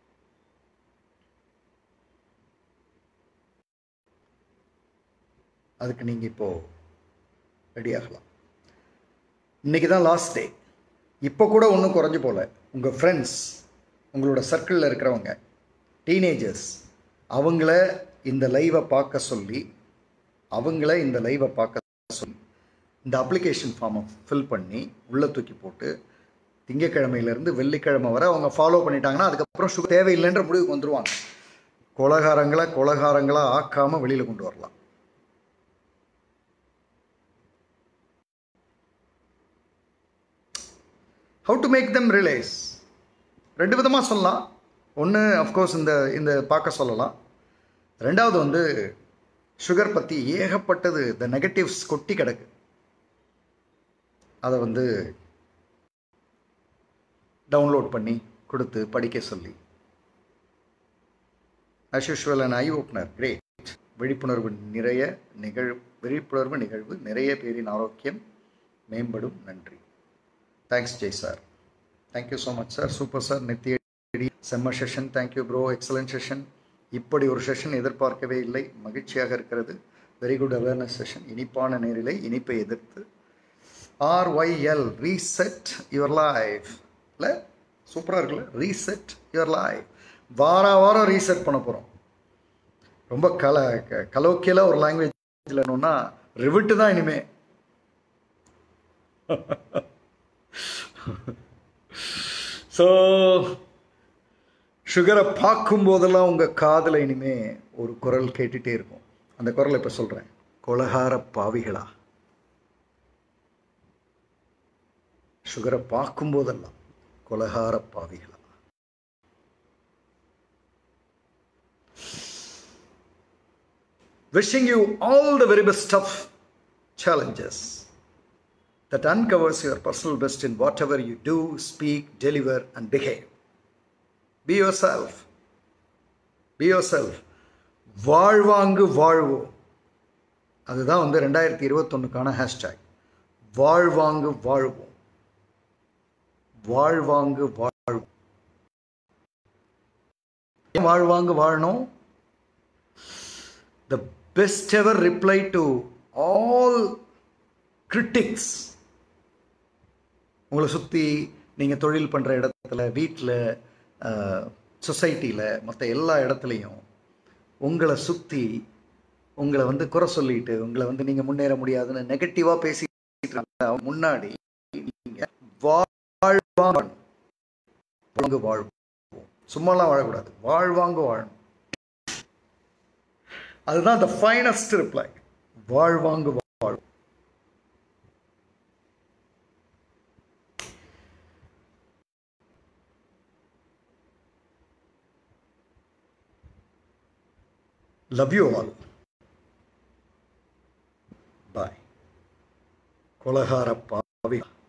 அதுக்கு நீங்கள் இப்போது ரெடி ஆகலாம் இன்றைக்கி தான் லாஸ்ட் டே இப்போ கூட ஒன்றும் குறைஞ்சு போகல உங்கள் ஃப்ரெண்ட்ஸ் உங்களோட சர்க்கிளில் இருக்கிறவங்க டீனேஜர்ஸ் அவங்கள இந்த லைவை பார்க்க சொல்லி அவங்கள இந்த லைவை பார்க்க சொல்லி இந்த அப்ளிகேஷன் ஃபார்மை ஃபில் பண்ணி உள்ளே தூக்கி போட்டு திங்கக்கிழமையிலேருந்து வெள்ளிக்கிழமை வரை அவங்க ஃபாலோ பண்ணிட்டாங்கன்னா அதுக்கப்புறம் சுகர் தேவையில்லைன்ற முடிவுக்கு வந்துடுவாங்க கொலகாரங்களை கொலகாரங்களாக ஆக்காமல் வெளியில் கொண்டு வரலாம் how to make them realise ரெண்டு விதமாக சொல்லலாம் ஒன்று அஃப்கோர்ஸ் இந்த இந்த பார்க்க சொல்லலாம் ரெண்டாவது வந்து சுகர் பற்றி ஏகப்பட்டது த நெகட்டிவ்ஸ் கொட்டி கிடக்கு அதை வந்து டவுன்லோட் பண்ணி கொடுத்து படிக்க சொல்லி as usual and eye opener great விழிப்புணர்வு நிறைய நிகழ் விழிப்புணர்வு நிகழ்வு நிறைய பேரின் ஆரோக்கியம் மேம்படும் நன்றி thanks Jai sir thank you so much sir super sir நித்தியடி செம்ம session thank you bro excellent session இப்படி ஒரு செஷன் எதிர்பார்க்கவே இல்லை மகிழ்ச்சியாக இருக்கிறது வெரி குட் அவேர்னஸ் செஷன் இனிப்பான நேரிலை இனிப்பை எதிர்த்து ஆர்ஒய்எல் ரீசெட் யுவர் லைஃப் இல்லை சூப்பராக இருக்குல்ல ரீசெட் யுவர் லைஃப் வார வாரம் ரீசெட் பண்ண போகிறோம் ரொம்ப கல கலோக்கியலாக ஒரு லாங்குவேஜ் இல்லைன்னா ரிவிட்டு தான் இனிமே ஸோ சுகரை பார்க்கும்போதெல்லாம் உங்கள் காதில் இனிமே ஒரு குரல் கேட்டுகிட்டே இருக்கும் அந்த குரலை இப்போ சொல்கிறேன் கொலகார பாவிகளா சுகரை பார்க்கும்போதெல்லாம் கொலகார பாவிகளா wishing you all the very best of challenges that uncovers your personal best in whatever you do, speak, deliver, and behave. Be yourself. Be yourself. வாழ்வாங்கு வாழ்வோம் அதுதான் வந்து ரெண்டாயிரத்தி இருபத்தொன்னுக்கான ஹேஷ்டேக் வாழ்வாங்கு வாழ்வோம் வாழ்வாங்கு வாழ்வோம் ஏன் வாழ்வாங்கு வாழணும் the best ever reply to all critics உங்களை சுற்றி நீங்கள் தொழில் பண்ணுற இடத்துல வீட்டில் சொசைட்டியில் மற்ற எல்லா இடத்துலையும் உங்களை சுற்றி உங்களை வந்து குறை சொல்லிட்டு உங்களை வந்து நீங்கள் முன்னேற முடியாதுன்னு நெகட்டிவாக பேசிட்டு முன்னாடி நீங்கள் வாழ்வாங்க வாழ்வோம் சும்மாலாம் வாழக்கூடாது வாழ்வாங்க வாழணும் அதுதான் த ஃபைனஸ்ட் ரிப்ளை வாழ்வாங்க வாழ்வோம் லவ் யூ ஆல் பாய் கொலகார அபி